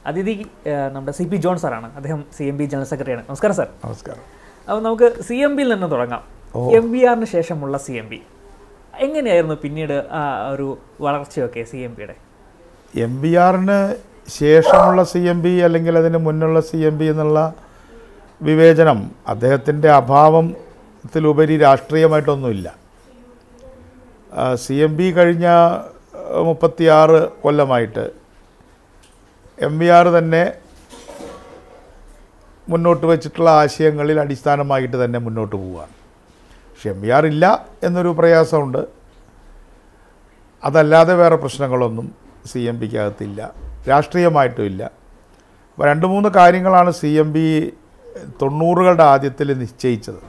അതിഥി ആ, നമ്മുടെ സി പി ജോൺ സാറാണ് അദ്ദേഹം സി എം ബി ജനറൽ സെക്രട്ടറിയാണ് നമസ്കാരം സാർ നമസ്കാരം അപ്പോൾ നമുക്ക് സി എം ബിയിൽ നിന്ന് തുടങ്ങാം എം ബി ആറിന് ശേഷമുള്ള സി എം ബി എങ്ങനെയായിരുന്നു പിന്നീട് ആ ഒരു വളർച്ചയൊക്കെ സി എം ബിയുടെ എം ബി ആറിന് ശേഷമുള്ള സി എം ബി അല്ലെങ്കിൽ അതിന് മുന്നുള്ള സി എം ബി എന്നുള്ള വിവേചനം അദ്ദേഹത്തിൻ്റെ അഭാവത്തിലുപരി രാഷ്ട്രീയമായിട്ടൊന്നുമില്ല സി എം ബി കഴിഞ്ഞ മുപ്പത്തിയാറ് കൊല്ലമായിട്ട് എം ബി ആർ തന്നെ മുന്നോട്ട് വച്ചിട്ടുള്ള ആശയങ്ങളിൽ അടിസ്ഥാനമായിട്ട് തന്നെ മുന്നോട്ട് പോവുകയാണ് പക്ഷെ എം ബി ആർ ഇല്ല എന്നൊരു പ്രയാസമുണ്ട് അതല്ലാതെ വേറെ പ്രശ്നങ്ങളൊന്നും സി എം പിക്ക് അകത്തില്ല രാഷ്ട്രീയമായിട്ടും ഇല്ല അപ്പോൾ രണ്ട് മൂന്ന് കാര്യങ്ങളാണ് സി എം ബി തൊണ്ണൂറുകളുടെ ആദ്യത്തിൽ നിശ്ചയിച്ചത്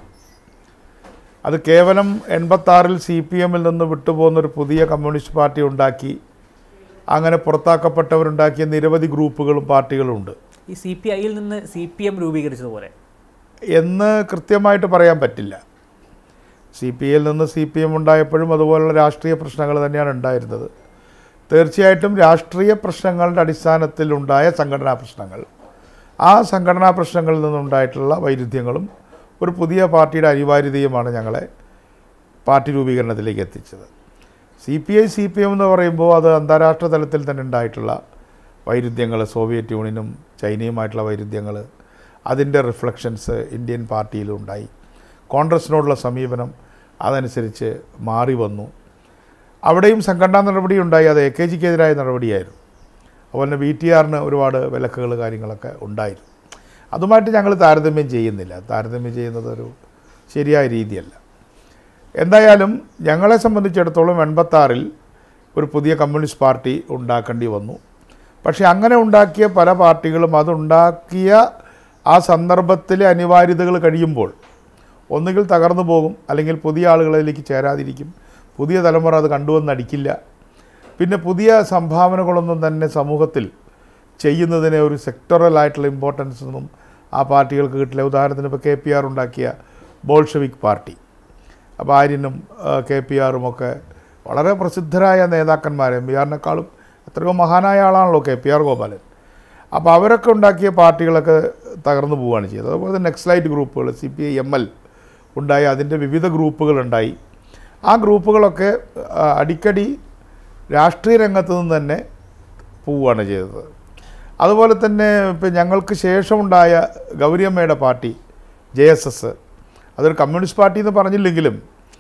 അത് കേവലം എൺപത്താറിൽ സി പി എമ്മിൽ നിന്ന് വിട്ടുപോകുന്നൊരു പുതിയ കമ്മ്യൂണിസ്റ്റ് പാർട്ടി ഉണ്ടാക്കി അങ്ങനെ പുറത്താക്കപ്പെട്ടവരുണ്ടാക്കിയ നിരവധി ഗ്രൂപ്പുകളും പാർട്ടികളും ഉണ്ട് ഈ സി പി ഐയിൽ നിന്ന് സി പി എം രൂപീകരിച്ചതുപോലെ എന്ന് കൃത്യമായിട്ട് പറയാൻ പറ്റില്ല സി പി ഐയിൽ നിന്ന് സി പി എം ഉണ്ടായപ്പോഴും അതുപോലുള്ള രാഷ്ട്രീയ പ്രശ്നങ്ങൾ തന്നെയാണ് ഉണ്ടായിരുന്നത് തീർച്ചയായിട്ടും രാഷ്ട്രീയ പ്രശ്നങ്ങളുടെ അടിസ്ഥാനത്തിലുണ്ടായ സംഘടനാ പ്രശ്നങ്ങൾ ആ സംഘടനാ പ്രശ്നങ്ങളിൽ നിന്നുണ്ടായിട്ടുള്ള വൈരുദ്ധ്യങ്ങളും ഒരു പുതിയ പാർട്ടിയുടെ അനിവാര്യതയുമാണ് ഞങ്ങളെ പാർട്ടി രൂപീകരണത്തിലേക്ക് എത്തിച്ചത് C P I C P M എന്ന് പറയുമ്പോൾ അത് അന്താരാഷ്ട്ര തലത്തിൽ തന്നെ ഉണ്ടായിട്ടുള്ള വൈരുദ്ധ്യങ്ങൾ സോവിയറ്റ് യൂണിയനും ചൈനയുമായിട്ടുള്ള വൈരുദ്ധ്യങ്ങൾ അതിൻ്റെ റിഫ്ലക്ഷൻസ് ഇന്ത്യൻ പാർട്ടിയിലും ഉണ്ടായി കോൺഗ്രസിനോടുള്ള സമീപനം അതനുസരിച്ച് മാറി വന്നു അവിടെയും സംഘടനാ നടപടി ഉണ്ടായി അത് എ കെ ജിക്കെതിരായ നടപടിയായിരുന്നു അതുപോലെ തന്നെ ബി ടി ആറിന് ഒരുപാട് വിലക്കുകൾ കാര്യങ്ങളൊക്കെ ഉണ്ടായിരുന്നു അതുമായിട്ട് ഞങ്ങൾ താരതമ്യം ചെയ്യുന്നില്ല താരതമ്യം ചെയ്യുന്നത് ഒരു ശരിയായ രീതിയല്ല എന്തായാലും ഞങ്ങളെ സംബന്ധിച്ചിടത്തോളം എൺപത്താറിൽ ഒരു പുതിയ കമ്മ്യൂണിസ്റ്റ് പാർട്ടി ഉണ്ടാക്കേണ്ടി വന്നു പക്ഷേ അങ്ങനെ ഉണ്ടാക്കിയ പല പാർട്ടികളും അതുണ്ടാക്കിയ ആ സന്ദർഭത്തിലെ അനിവാര്യതകൾ കഴിയുമ്പോൾ ഒന്നുകിൽ തകർന്നു പോകും അല്ലെങ്കിൽ പുതിയ ആളുകളിലേക്ക് ചേരാതിരിക്കും പുതിയ തലമുറ അത് കണ്ടുവന്നടിക്കില്ല പിന്നെ പുതിയ സംഭാവനകളൊന്നും തന്നെ സമൂഹത്തിൽ ചെയ്യുന്നതിന് ഒരു സെക്ടറലായിട്ടുള്ള ഇമ്പോർട്ടൻസ് ഒന്നും ആ പാർട്ടികൾക്ക് കിട്ടില്ല ഉദാഹരണത്തിന് ഇപ്പോൾ കെ പി ആർ ഉണ്ടാക്കിയ ബോൾഷവിക് പാർട്ടി അപ്പോൾ ആര്യനും കെ പി ആറും ഒക്കെ വളരെ പ്രസിദ്ധരായ നേതാക്കന്മാർ എം പി ആറിനേക്കാളും എത്രയോ മഹാനായ ആളാണല്ലോ കെ പി ആർ ഗോപാലൻ അപ്പോൾ അവരൊക്കെ ഉണ്ടാക്കിയ പാർട്ടികളൊക്കെ തകർന്നു പോവുകയാണ് ചെയ്തത് അതുപോലെ തന്നെ നെക്സ്ലൈറ്റ് ഗ്രൂപ്പുകൾ C P I M L ഉണ്ടായി അതിൻ്റെ വിവിധ ഗ്രൂപ്പുകളുണ്ടായി ആ ഗ്രൂപ്പുകളൊക്കെ ആ, അടിക്കടി രാഷ്ട്രീയ രംഗത്ത് നിന്ന് തന്നെ പോവുകയാണ് ചെയ്തത് അതുപോലെ തന്നെ ഇപ്പം ഞങ്ങൾക്ക് ശേഷമുണ്ടായ ഗൗരിയമ്മയുടെ പാർട്ടി ജെ എസ് എസ് അതൊരു കമ്മ്യൂണിസ്റ്റ് പാർട്ടി എന്ന് പറഞ്ഞില്ലെങ്കിലും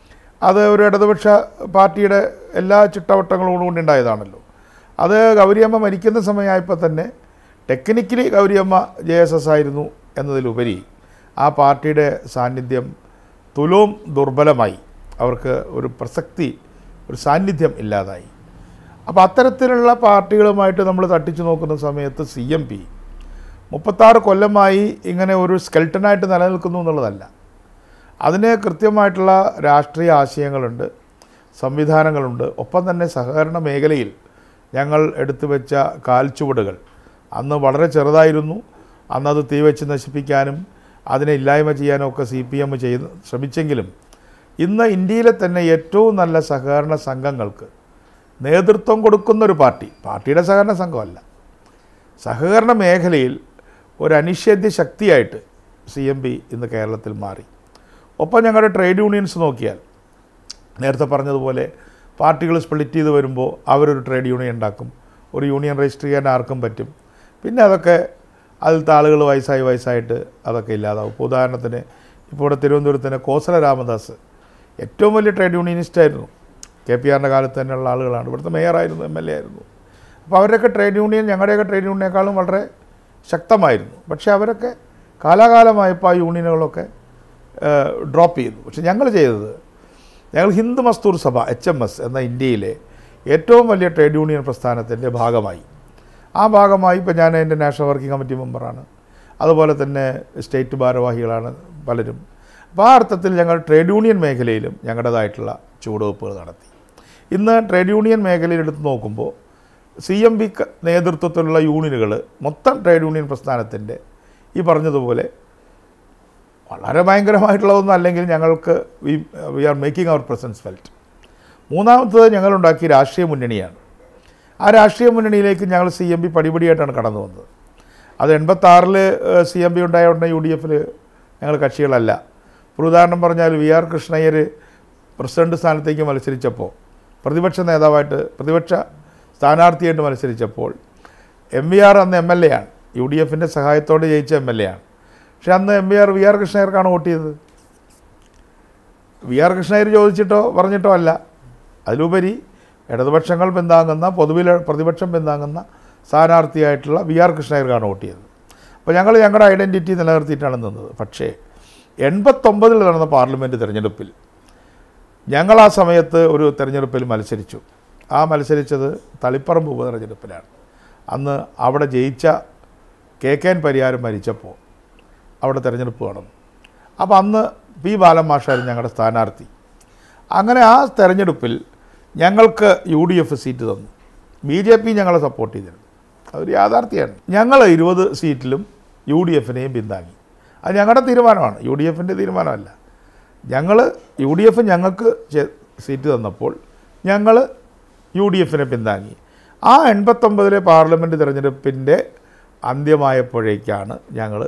അത് ഒരു ഇടതുപക്ഷ പാർട്ടിയുടെ എല്ലാ ചിട്ടവട്ടങ്ങളോടും കൂടി ഉണ്ടായതാണല്ലോ അത് ഗൗരിയമ്മ മരിക്കുന്ന സമയമായപ്പോൾ തന്നെ technically Gouriamma J S S ആയിരുന്നു എന്നതിലുപരി ആ പാർട്ടിയുടെ സാന്നിധ്യം തുലവും ദുർബലമായി അവർക്ക് ഒരു പ്രസക്തി ഒരു സാന്നിധ്യം ഇല്ലാതായി അപ്പോൾ അത്തരത്തിലുള്ള പാർട്ടികളുമായിട്ട് നമ്മൾ തട്ടിച്ചു നോക്കുന്ന സമയത്ത് സി എം പി മുപ്പത്താറ് കൊല്ലമായി ഇങ്ങനെ ഒരു സ്കെൽട്ടനായിട്ട് നിലനിൽക്കുന്നു എന്നുള്ളതല്ല അതിന് കൃത്യമായിട്ടുള്ള രാഷ്ട്രീയ ആശയങ്ങളുണ്ട് സംവിധാനങ്ങളുണ്ട് ഒപ്പം തന്നെ സഹകരണ മേഖലയിൽ ഞങ്ങൾ എടുത്തു വെച്ച കാൽച്ചുവടുകൾ അന്ന് വളരെ ചെറുതായിരുന്നു അന്നത് തീ വെച്ച് നശിപ്പിക്കാനും അതിനെ ഇല്ലായ്മ ചെയ്യാനും ഒക്കെ സി പി എം ചെയ്ത് ശ്രമിച്ചെങ്കിലും ഇന്ന് ഇന്ത്യയിലെ തന്നെ ഏറ്റവും നല്ല സഹകരണ സംഘങ്ങൾക്ക് നേതൃത്വം കൊടുക്കുന്ന ഒരു പാർട്ടി പാർട്ടിയുടെ സഹകരണ സംഘമല്ല സഹകരണ മേഖലയിൽ ഒരു അനിഷേധ്യ ശക്തിയായിട്ട് സി എം പി ഇന്ന് കേരളത്തിൽ മാറി ഒപ്പം ഞങ്ങളുടെ ട്രേഡ് യൂണിയൻസ് നോക്കിയാൽ നേരത്തെ പറഞ്ഞതുപോലെ പാർട്ടികൾ സ്പ്ലിറ്റ് ചെയ്ത് വരുമ്പോൾ അവരൊരു ട്രേഡ് യൂണിയൻ ഉണ്ടാക്കും ഒരു യൂണിയൻ രജിസ്റ്റർ ചെയ്യാൻ ആർക്കും പറ്റും പിന്നെ അതൊക്കെ അതിലത്തെ ആളുകൾ വയസ്സായി വയസ്സായിട്ട് അതൊക്കെ ഇല്ലാതാവും ഇപ്പോൾ ഉദാഹരണത്തിന് ഇപ്പോൾ ഇവിടെ തിരുവനന്തപുരത്തിന് കോസല രാമദാസ് ഏറ്റവും വലിയ ട്രേഡ് യൂണിയനിസ്റ്റായിരുന്നു കെ പി ആറിൻ്റെ കാലത്ത് തന്നെയുള്ള ആളുകളാണ് ഇവിടുത്തെ മേയറായിരുന്നു എം എൽ എ ആയിരുന്നു അപ്പോൾ അവരുടെയൊക്കെ ട്രേഡ് യൂണിയൻ ഞങ്ങളുടെയൊക്കെ ട്രേഡ് യൂണിയനേക്കാളും വളരെ ശക്തമായിരുന്നു പക്ഷേ അവരൊക്കെ കാലാകാലമായപ്പോൾ ആ യൂണിയനുകളൊക്കെ ഡ്രോപ്പ് ചെയ്തു പക്ഷെ ഞങ്ങൾ ചെയ്തത് ഞങ്ങൾ ഹിന്ദു മസ്തൂർ സഭ എച്ച് എം എസ് എന്ന ഇന്ത്യയിലെ ഏറ്റവും വലിയ ട്രേഡ് യൂണിയൻ പ്രസ്ഥാനത്തിൻ്റെ ഭാഗമായി ആ ഭാഗമായി ഇപ്പോൾ ഞാൻ എൻ്റെ നാഷണൽ വർക്കിംഗ് കമ്മിറ്റി മെമ്പറാണ് അതുപോലെ തന്നെ സ്റ്റേറ്റ് ഭാരവാഹികളാണ് പലരും അപ്പോൾ ആ അർത്ഥത്തിൽ ഞങ്ങൾ ട്രേഡ് യൂണിയൻ മേഖലയിലും ഞങ്ങളുടേതായിട്ടുള്ള ചുവടുവെപ്പുകൾ നടത്തി ഇന്ന് ട്രേഡ് യൂണിയൻ മേഖലയിൽ എടുത്ത് നോക്കുമ്പോൾ സി എം ബി നേതൃത്വത്തിലുള്ള യൂണിയനുകൾ മൊത്തം ട്രേഡ് യൂണിയൻ പ്രസ്ഥാനത്തിൻ്റെ ഈ പറഞ്ഞതുപോലെ വളരെ ഭയങ്കരമായിട്ടുള്ളതൊന്നും അല്ലെങ്കിൽ ഞങ്ങൾക്ക് we we are making our presence felt മൂന്നാമത്തത് ഞങ്ങളുണ്ടാക്കിയ രാഷ്ട്രീയ മുന്നണിയാണ് ആ രാഷ്ട്രീയ മുന്നണിയിലേക്ക് ഞങ്ങൾ സി എം പി പടിപടിയായിട്ടാണ് കടന്നു വന്നത് അത് എൺപത്താറിൽ സി എം പി ഉണ്ടായ ഉടനെ യു ഡി എഫിൽ ഞങ്ങൾ കക്ഷികളല്ല ഒരു ഉദാഹരണം പറഞ്ഞാൽ വി ആർ കൃഷ്ണയ്യർ പ്രസിഡന്റ് സ്ഥാനത്തേക്ക് മത്സരിച്ചപ്പോൾ പ്രതിപക്ഷ നേതാവായിട്ട് പ്രതിപക്ഷ സ്ഥാനാർത്ഥിയായിട്ട് മത്സരിച്ചപ്പോൾ എം വി ആർ അന്ന് എം എൽ എ ആണ് യു ഡി എഫിൻ്റെ സഹായത്തോടെ ജയിച്ച എം എൽ എ ആണ് പക്ഷെ അന്ന് M V R V R കൃഷ്ണയ്യർക്കാണ് വോട്ട് ചെയ്തത് വി ആർ കൃഷ്ണയ്യർ ചോദിച്ചിട്ടോ പറഞ്ഞിട്ടോ അല്ല അതിലുപരി ഇടതുപക്ഷങ്ങൾ പിന്താങ്ങുന്ന പൊതുവിൽ പ്രതിപക്ഷം പിന്താങ്ങുന്ന സ്ഥാനാർത്ഥിയായിട്ടുള്ള വി ആർ കൃഷ്ണയ്യർക്കാണ് വോട്ട് ചെയ്തത് അപ്പോൾ ഞങ്ങൾ ഞങ്ങളുടെ ഐഡൻറ്റിറ്റി നിലനിർത്തിയിട്ടാണ് നിന്നത് പക്ഷേ എൺപത്തൊമ്പതിൽ നടന്ന പാർലമെൻറ്റ് തിരഞ്ഞെടുപ്പിൽ ഞങ്ങൾ ആ സമയത്ത് ഒരു തിരഞ്ഞെടുപ്പിൽ മത്സരിച്ചു ആ മത്സരിച്ചത് തളിപ്പറമ്പ് ഉപതെരഞ്ഞെടുപ്പിലാണ് അന്ന് അവിടെ ജയിച്ച കെ കെ എൻ പരിഹാരം മരിച്ചപ്പോൾ അവിടെ തിരഞ്ഞെടുപ്പ് നടന്നു അപ്പോൾ അന്ന് പി ബാലൻ മാഷായിരുന്നു ഞങ്ങളുടെ സ്ഥാനാർത്ഥി അങ്ങനെ ആ തെരഞ്ഞെടുപ്പിൽ ഞങ്ങൾക്ക് യു ഡി എഫ് സീറ്റ് തന്നു ബി ജെ പി ഞങ്ങളെ സപ്പോർട്ട് ചെയ്തിരുന്നു അതൊരു യാഥാർത്ഥ്യമാണ് ഞങ്ങൾ ഇരുപത് സീറ്റിലും യു ഡി എഫിനെയും പിന്താങ്ങി അത് ഞങ്ങളുടെ തീരുമാനമാണ് യു ഡി എഫിൻ്റെ തീരുമാനമല്ല ഞങ്ങൾ യു ഡി എഫ് ഞങ്ങൾക്ക് ചെ- സീറ്റ് തന്നപ്പോൾ ഞങ്ങൾ യു ഡി എഫിനെ പിന്താങ്ങി ആ എൺപത്തൊമ്പതിലെ പാർലമെൻറ്റ് തിരഞ്ഞെടുപ്പിൻ്റെ അന്ത്യമായപ്പോഴേക്കാണ് ഞങ്ങൾ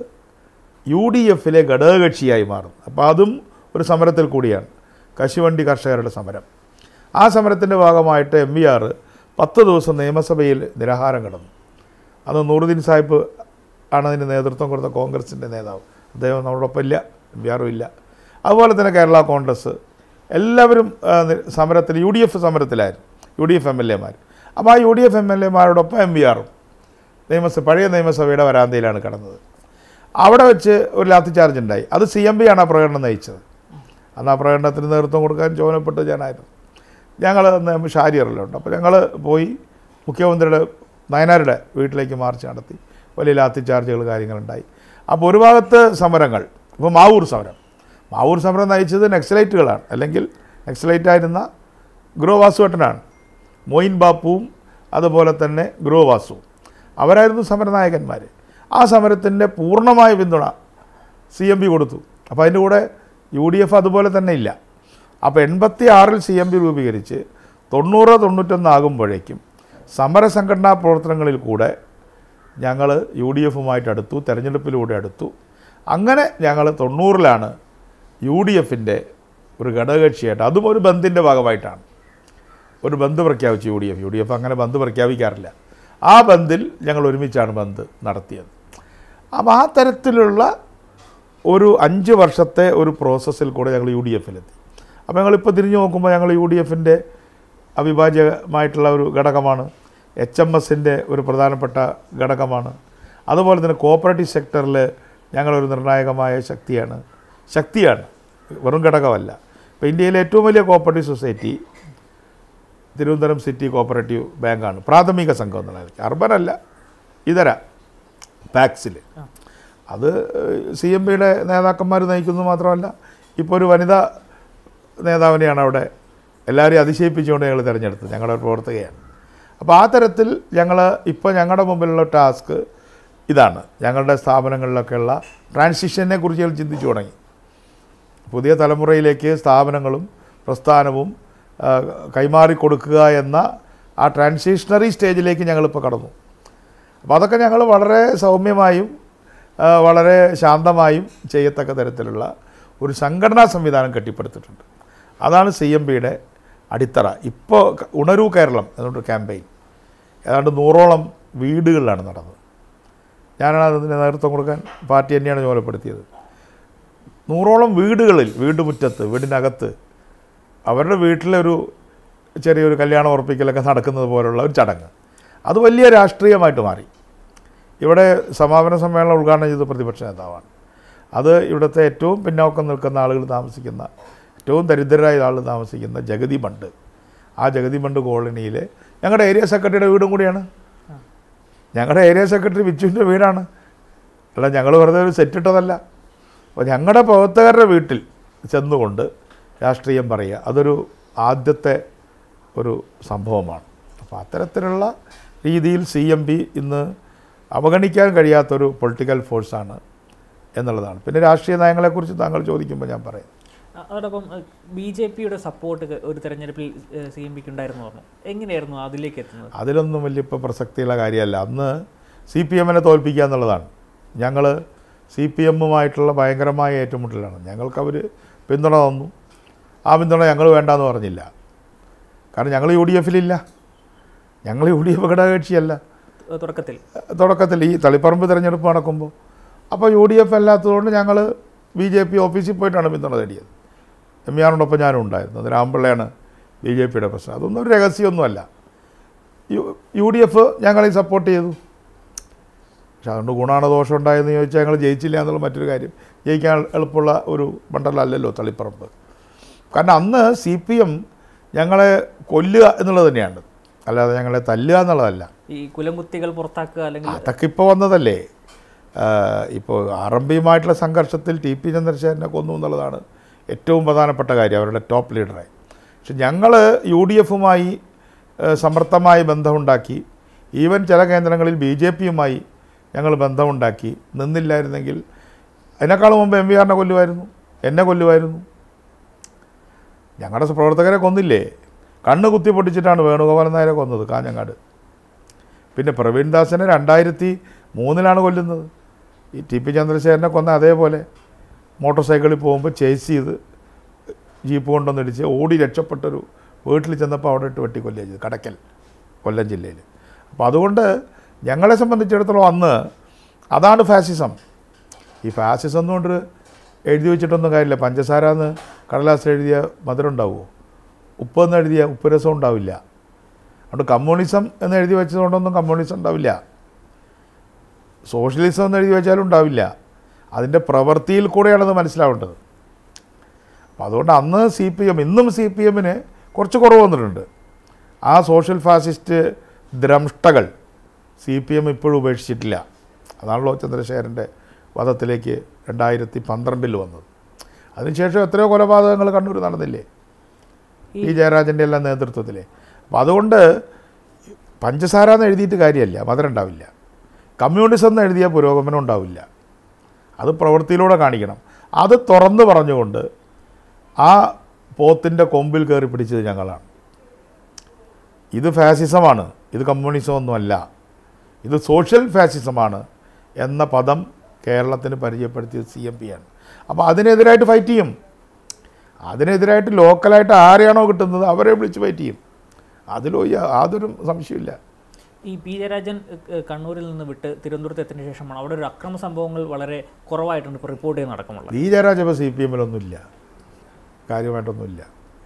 യു ഡി എഫിലെ ഘടകകക്ഷിയായി മാറുന്നത് അപ്പോൾ അതും ഒരു സമരത്തിൽ കൂടിയാണ് കശുവണ്ടി കർഷകരുടെ സമരം ആ സമരത്തിൻ്റെ ഭാഗമായിട്ട് എം വി ആർ പത്ത് ദിവസം നിയമസഭയിൽ നിരാഹാരം കിടന്നു അന്ന് നൂറുദ്ദീൻ സാഹിബ് ആണ് അതിന് നേതൃത്വം കൊടുത്ത കോൺഗ്രസിൻ്റെ നേതാവ് അദ്ദേഹം നമ്മളോടൊപ്പം ഇല്ല എം വി ആറും ഇല്ല അതുപോലെ തന്നെ കേരള കോൺഗ്രസ് എല്ലാവരും ആ, നി- സമരത്തിൽ യു ഡി എഫ് സമരത്തിലായിരുന്നു U D F M L എമാർ അപ്പോൾ ആ U D F M L എമാരോടൊപ്പം എം വി ആറും നിയമസഭ പഴയ നിയമസഭയുടെ വരാന്തയിലാണ് കടന്നത് അവിടെ വെച്ച് ഒരു ലാത്തി ചാർജ് ഉണ്ടായി അത് സി എം ബി ആണ് ആ പ്രകടനം നയിച്ചത് അന്ന് ആ പ്രകടനത്തിന് നേതൃത്വം കൊടുക്കാൻ ചുമതലപ്പെട്ട ഞാനായിരുന്നു ഞങ്ങൾ അന്ന് ഷാരിയറിലുണ്ട് അപ്പോൾ ഞങ്ങൾ പോയി മുഖ്യമന്ത്രിയുടെ നയനാരുടെ വീട്ടിലേക്ക് മാർച്ച് നടത്തി വലിയ ലാത്തി ചാർജുകൾ കാര്യങ്ങളുണ്ടായി അപ്പോൾ ഒരു ഭാഗത്ത് സമരങ്ങൾ ഇപ്പോൾ മാവൂർ സമരം മാവൂർ സമരം നയിച്ചത് നക്സലൈറ്റുകളാണ് അല്ലെങ്കിൽ നക്സലൈറ്റായിരുന്ന ഗ്രോ വാസുവേട്ടനാണ് മൊയിൻ ബാപ്പുവും അതുപോലെ തന്നെ ഗ്രോ വാസുവും അവരായിരുന്നു സമരനായകന്മാർ ആ സമരത്തിൻ്റെ പൂർണ്ണമായ പിന്തുണ സി എം പി കൊടുത്തു അപ്പോൾ അതിൻ്റെ കൂടെ യു ഡി എഫ് അതുപോലെ തന്നെ ഇല്ല അപ്പോൾ എൺപത്തി ആറിൽ സി എം പി രൂപീകരിച്ച് തൊണ്ണൂറ് തൊണ്ണൂറ്റൊന്ന് ആകുമ്പോഴേക്കും സമരസംഘടനാ പ്രവർത്തനങ്ങളിൽ കൂടെ ഞങ്ങൾ യു ഡി എഫുമായിട്ട് അടുത്തു തെരഞ്ഞെടുപ്പിലൂടെ അടുത്തു അങ്ങനെ ഞങ്ങൾ തൊണ്ണൂറിലാണ് യു ഡി എഫിൻ്റെ ഒരു ഘടകകക്ഷിയായിട്ട് അതും ഒരു ബന്ദിൻ്റെ ഭാഗമായിട്ടാണ് ഒരു ബന്ദ് പ്രഖ്യാപിച്ചു U D F U D F അങ്ങനെ ബന്ദ് പ്രഖ്യാപിക്കാറില്ല ആ ബന്ദിൽ ഞങ്ങൾ ഒരുമിച്ചാണ് ബന്ദ് നടത്തിയത് അപ്പോൾ ആ തരത്തിലുള്ള ഒരു അഞ്ച് വർഷത്തെ ഒരു പ്രോസസ്സിൽ കൂടെ ഞങ്ങൾ യു ഡി എഫിലെത്തി അപ്പോൾ ഞങ്ങളിപ്പോൾ തിരിഞ്ഞു നോക്കുമ്പോൾ ഞങ്ങൾ യു ഡി എഫിൻ്റെ അവിഭാജ്യമായിട്ടുള്ള ഒരു ഘടകമാണ് എച്ച് എം എസിൻ്റെ ഒരു പ്രധാനപ്പെട്ട ഘടകമാണ് അതുപോലെ തന്നെ കോപ്പറേറ്റീവ് സെക്ടറിൽ ഞങ്ങളൊരു നിർണായകമായ ശക്തിയാണ് ശക്തിയാണ് വെറും ഘടകമല്ല ഇപ്പോൾ ഇന്ത്യയിലെ ഏറ്റവും വലിയ cooperative society Thiruvananthapuram city cooperative ബാങ്കാണ് പ്രാഥമിക സംഘം എന്നുള്ള നിലയ്ക്ക് അർബൻ അല്ല ഇതര പാക്സിൽ അത് സി എം പിയുടെ നേതാക്കന്മാർ നയിക്കുന്നത് മാത്രമല്ല ഇപ്പോൾ ഒരു വനിതാ നേതാവിനെയാണ് അവിടെ എല്ലാവരെയും അതിശയിപ്പിച്ചുകൊണ്ട് ഞങ്ങൾ തിരഞ്ഞെടുത്തത് ഞങ്ങളുടെ ഒരു പ്രവർത്തകയാണ് അപ്പോൾ ആ തരത്തിൽ ഞങ്ങൾ ഇപ്പോൾ ഞങ്ങളുടെ മുമ്പിലുള്ള ടാസ്ക് ഇതാണ് ഞങ്ങളുടെ സ്ഥാപനങ്ങളിലൊക്കെയുള്ള ട്രാൻസിഷനെ കുറിച്ച് ഞങ്ങൾ ചിന്തിച്ചു തുടങ്ങി പുതിയ തലമുറയിലേക്ക് സ്ഥാപനങ്ങളും പ്രസ്ഥാനവും ആ, കൈമാറി കൊടുക്കുക എന്ന ആ ട്രാൻസിഷണറി സ്റ്റേജിലേക്ക് ഞങ്ങളിപ്പോൾ കടന്നു അപ്പോൾ അതൊക്കെ ഞങ്ങൾ വളരെ സൗമ്യമായും ആ, വളരെ ശാന്തമായും ചെയ്യത്തക്ക തരത്തിലുള്ള ഒരു സംഘടനാ സംവിധാനം കെട്ടിപ്പടുത്തിട്ടുണ്ട് അതാണ് സി എം പിയുടെ അടിത്തറ ഇപ്പോൾ ക- ഉണരൂ കേരളം എന്നൊരു ക്യാമ്പയിൻ ഏതാണ്ട് നൂറോളം വീടുകളിലാണ് നടന്നത് ഞാനാണ് അതിന് നേതൃത്വം കൊടുക്കാൻ പാർട്ടി തന്നെയാണ് ചുമതലപ്പെടുത്തിയത് നൂറോളം വീടുകളിൽ വീട്ടുമുറ്റത്ത് വീടിനകത്ത് അവരുടെ വീട്ടിലൊരു ചെറിയൊരു കല്യാണം ഉറപ്പിക്കലൊക്കെ നടക്കുന്നത് പോലുള്ള ഒരു ചടങ്ങ് അത് വലിയ രാഷ്ട്രീയമായിട്ട് മാറി ഇവിടെ സമാപന സമ്മേളനം ഉദ്ഘാടനം ചെയ്ത പ്രതിപക്ഷ നേതാവാണ് അത് ഇവിടുത്തെ ഏറ്റവും പിന്നോക്കം നിൽക്കുന്ന ആളുകൾ താമസിക്കുന്ന ഏറ്റവും ദരിദ്രരായ ആളുകൾ താമസിക്കുന്ന ജഗതി ബണ്ട് ആ ജഗതി ബണ്ട് കോളനിയിലെ ഞങ്ങളുടെ ഏരിയ സെക്രട്ടറിയുടെ വീടും കൂടിയാണ് ഞങ്ങളുടെ ഏരിയ സെക്രട്ടറി ബിച്ചുവിൻ്റെ വീടാണ് അല്ല ഞങ്ങൾ വെറുതെ ഒരു സെറ്റ് ഇട്ടതല്ല അപ്പോൾ ഞങ്ങളുടെ പ്രവർത്തകരുടെ വീട്ടിൽ ചെന്നുകൊണ്ട് രാഷ്ട്രീയം പറയുക അതൊരു ആദ്യത്തെ ഒരു സംഭവമാണ് അപ്പോൾ അത്തരത്തിലുള്ള രീതിയിൽ സി എം പി ഇന്ന് അവഗണിക്കാൻ കഴിയാത്തൊരു പൊളിറ്റിക്കൽ ഫോഴ്സാണ് എന്നുള്ളതാണ് പിന്നെ രാഷ്ട്രീയ നയങ്ങളെക്കുറിച്ച് താങ്കൾ ചോദിക്കുമ്പോൾ ഞാൻ പറയാം അ- അതോടൊപ്പം ബി ജെ പിയുടെ സപ്പോർട്ട് ഒരു തെരഞ്ഞെടുപ്പിൽ സി എം പിക്ക് ഉണ്ടായിരുന്നു പറഞ്ഞു എങ്ങനെയായിരുന്നു അതിലേക്ക് എത്തുന്നത് അതിലൊന്നും വലിയ ഇപ്പോൾ പ്രസക്തിയുള്ള കാര്യമല്ല അന്ന് സി പി എമ്മിനെ തോൽപ്പിക്കുക എന്നുള്ളതാണ് ഞങ്ങൾ സി പി എമ്മുമായിട്ടുള്ള ഭയങ്കരമായ ഏറ്റുമുട്ടലാണ് ഞങ്ങൾക്ക് അവർ പിന്തുണ തന്നു ആ പിന്തുണ ഞങ്ങൾ വേണ്ടാന്ന് പറഞ്ഞില്ല കാരണം ഞങ്ങൾ യു ഡി എഫിലില്ല ഞങ്ങൾ യു ഡി എഫ് ഘടകകക്ഷിയല്ല തു- തുടക്കത്തിൽ തുടക്കത്തിൽ ഈ തളിപ്പറമ്പ് തിരഞ്ഞെടുപ്പ് നടക്കുമ്പോൾ അപ്പോൾ യു ഡി എഫ് അല്ലാത്തതുകൊണ്ട് ഞങ്ങൾ ബി ജെ പി ഓഫീസിൽ പോയിട്ടാണ് പിന്തുണ തേടിയത് എം ഇ ആറിനൊപ്പം ഞാനും ഉണ്ടായിരുന്നു അത് രാമപിള്ളയാണ് ബി ജെ പിയുടെ പ്രശ്നം അതൊന്നും ഒരു രഹസ്യമൊന്നുമല്ല യു യു ഡി എഫ് ഞങ്ങളെ സപ്പോർട്ട് ചെയ്തു പക്ഷെ അതുകൊണ്ട് ഗുണമാണോ ദോഷം ഉണ്ടായെന്ന് ചോദിച്ചാൽ ഞങ്ങൾ ജയിച്ചില്ല എന്നുള്ള മറ്റൊരു കാര്യം ജയിക്കാൻ എളുപ്പമുള്ള ഒരു മണ്ഡലമല്ലല്ലോ തളിപ്പറമ്പ് കാരണം അന്ന് സി പി എം ഞങ്ങളെ കൊല്ലുക എന്നുള്ളത് തന്നെയാണ് അല്ലാതെ ഞങ്ങളെ തല്ലുക എന്നുള്ളതല്ല ഈ കുലംകുത്തികൾ പുറത്താക്കുക അല്ലെങ്കിൽ അതൊക്കെ ഇപ്പോൾ വന്നതല്ലേ ഇപ്പോൾ ആർ എം പിയുമായിട്ടുള്ള സംഘർഷത്തിൽ ടി പി ചന്ദ്രശേഖരനെ കൊന്നു എന്നുള്ളതാണ് ഏറ്റവും പ്രധാനപ്പെട്ട കാര്യം അവരുടെ ടോപ്പ് ലീഡറെ പക്ഷെ ഞങ്ങൾ യു ഡി എഫുമായി സമർത്ഥമായ ബന്ധമുണ്ടാക്കി ഈവൻ ചില കേന്ദ്രങ്ങളിൽ ബി ജെ പിയുമായി ഞങ്ങൾ ബന്ധമുണ്ടാക്കി നിന്നില്ലായിരുന്നെങ്കിൽ അതിനേക്കാൾ മുമ്പ് എം വി ആറിനെ കൊല്ലുമായിരുന്നു എന്നെ കൊല്ലുമായിരുന്നു ഞങ്ങളുടെ പ്രവർത്തകരെ കൊന്നില്ലേ കണ്ണ് കുത്തി പൊട്ടിച്ചിട്ടാണ് വേണുഗോപാലൻ നായരെ കൊന്നത് കാഞ്ഞങ്ങാട് പിന്നെ പ്രവീൺ ദാസിനെ രണ്ടായിരത്തി മൂന്നിലാണ് കൊല്ലുന്നത് ഈ ടി പി ചന്ദ്രശേഖരനെ കൊന്ന അതേപോലെ മോട്ടോർ സൈക്കിളിൽ പോകുമ്പോൾ ചേസ് ചെയ്ത് ജീപ്പ് കൊണ്ടൊന്ന് ഇടിച്ച് ഓടി രക്ഷപ്പെട്ടൊരു വീട്ടിൽ ചെന്നപ്പോൾ അവിടെ ഇട്ട് വെട്ടിക്കൊല്ലുക ചെയ്തു കടക്കൽ കൊല്ലം ജില്ലയിൽ അപ്പോൾ അതുകൊണ്ട് ഞങ്ങളെ സംബന്ധിച്ചിടത്തോളം അന്ന് അതാണ് ഫാസിസം ഈ ഫാസിസം എന്നുകൊണ്ട് എഴുതി വെച്ചിട്ടൊന്നും കാര്യമില്ല പഞ്ചസാര എന്ന് കടലാസിൽ എഴുതിയ മധുരം ഉണ്ടാവുമോ ഉപ്പ് എന്ന് എഴുതിയ ഉപ്പ് രസം ഉണ്ടാവില്ല അതുകൊണ്ട് കമ്മ്യൂണിസം എന്ന് എഴുതി വെച്ചതുകൊണ്ടൊന്നും കമ്മ്യൂണിസം ഉണ്ടാവില്ല സോഷ്യലിസം എന്ന് എഴുതി വെച്ചാലും ഉണ്ടാവില്ല അതിൻ്റെ പ്രവൃത്തിയിൽ കൂടെയാണ് അത് മനസ്സിലാവേണ്ടത് അപ്പോൾ അതുകൊണ്ട് അന്ന് സി പി എം ഇന്നും സി പി എമ്മിന് കുറച്ച് കുറവ് വന്നിട്ടുണ്ട് ആ സോഷ്യൽ ഫാസിസ്റ്റ് ദ്രംഷ്ടകൾ സി പി എം ഇപ്പോഴും ഉപേക്ഷിച്ചിട്ടില്ല അതാണല്ലോ ചന്ദ്രശേഖരൻ്റെ വധത്തിലേക്ക് രണ്ടായിരത്തി പന്ത്രണ്ടിൽ വന്നത് അതിനുശേഷം എത്രയോ കൊലപാതകങ്ങൾ കണ്ണൂർ നടന്നില്ലേ ഈ ഈ ജയരാജൻ്റെ എല്ലാം നേതൃത്വത്തിൽ അപ്പം അതുകൊണ്ട് പഞ്ചസാര എന്ന് എഴുതിയിട്ട് കാര്യമല്ല മധുരം ഉണ്ടാവില്ല കമ്മ്യൂണിസം എന്ന് എഴുതിയ പുരോഗമനം ഉണ്ടാവില്ല അത് പ്രവൃത്തിയിലൂടെ കാണിക്കണം അത് തുറന്നു പറഞ്ഞുകൊണ്ട് ആ പോത്തിൻ്റെ കൊമ്പിൽ കയറി പിടിച്ചത് ഞങ്ങളാണ് ഇത് ഫാസിസമാണ് ഇത് കമ്മ്യൂണിസം ഒന്നുമല്ല ഇത് സോഷ്യൽ ഫാസിസമാണ് എന്ന പദം കേരളത്തിന് പരിചയപ്പെടുത്തിയത് സി എം പി ആണ് അപ്പോൾ അതിനെതിരായിട്ട് ഫൈറ്റ് ചെയ്യും അതിനെതിരായിട്ട് ലോക്കലായിട്ട് ആരെയാണോ കിട്ടുന്നത് അവരെ വിളിച്ച് ഫൈറ്റ് ചെയ്യും അതിലോ യാതൊരു സംശയമില്ല ഈ പി ജയരാജൻ ഏഹ്, കണ്ണൂരിൽ നിന്ന് വിട്ട് തിരുവനന്തപുരത്ത് എത്തിയതിനു ശേഷമാണ് അവിടെ ഒരു അക്രമ സംഭവങ്ങൾ വളരെ കുറവായിട്ടുണ്ട് ഇപ്പോൾ റിപ്പോർട്ട് ചെയ്യുന്ന അടക്കമുള്ളത് ബി ജയരാജ് ഇപ്പോൾ സി പി എമ്മിലൊന്നുമില്ല കാര്യമായിട്ടൊന്നുമില്ല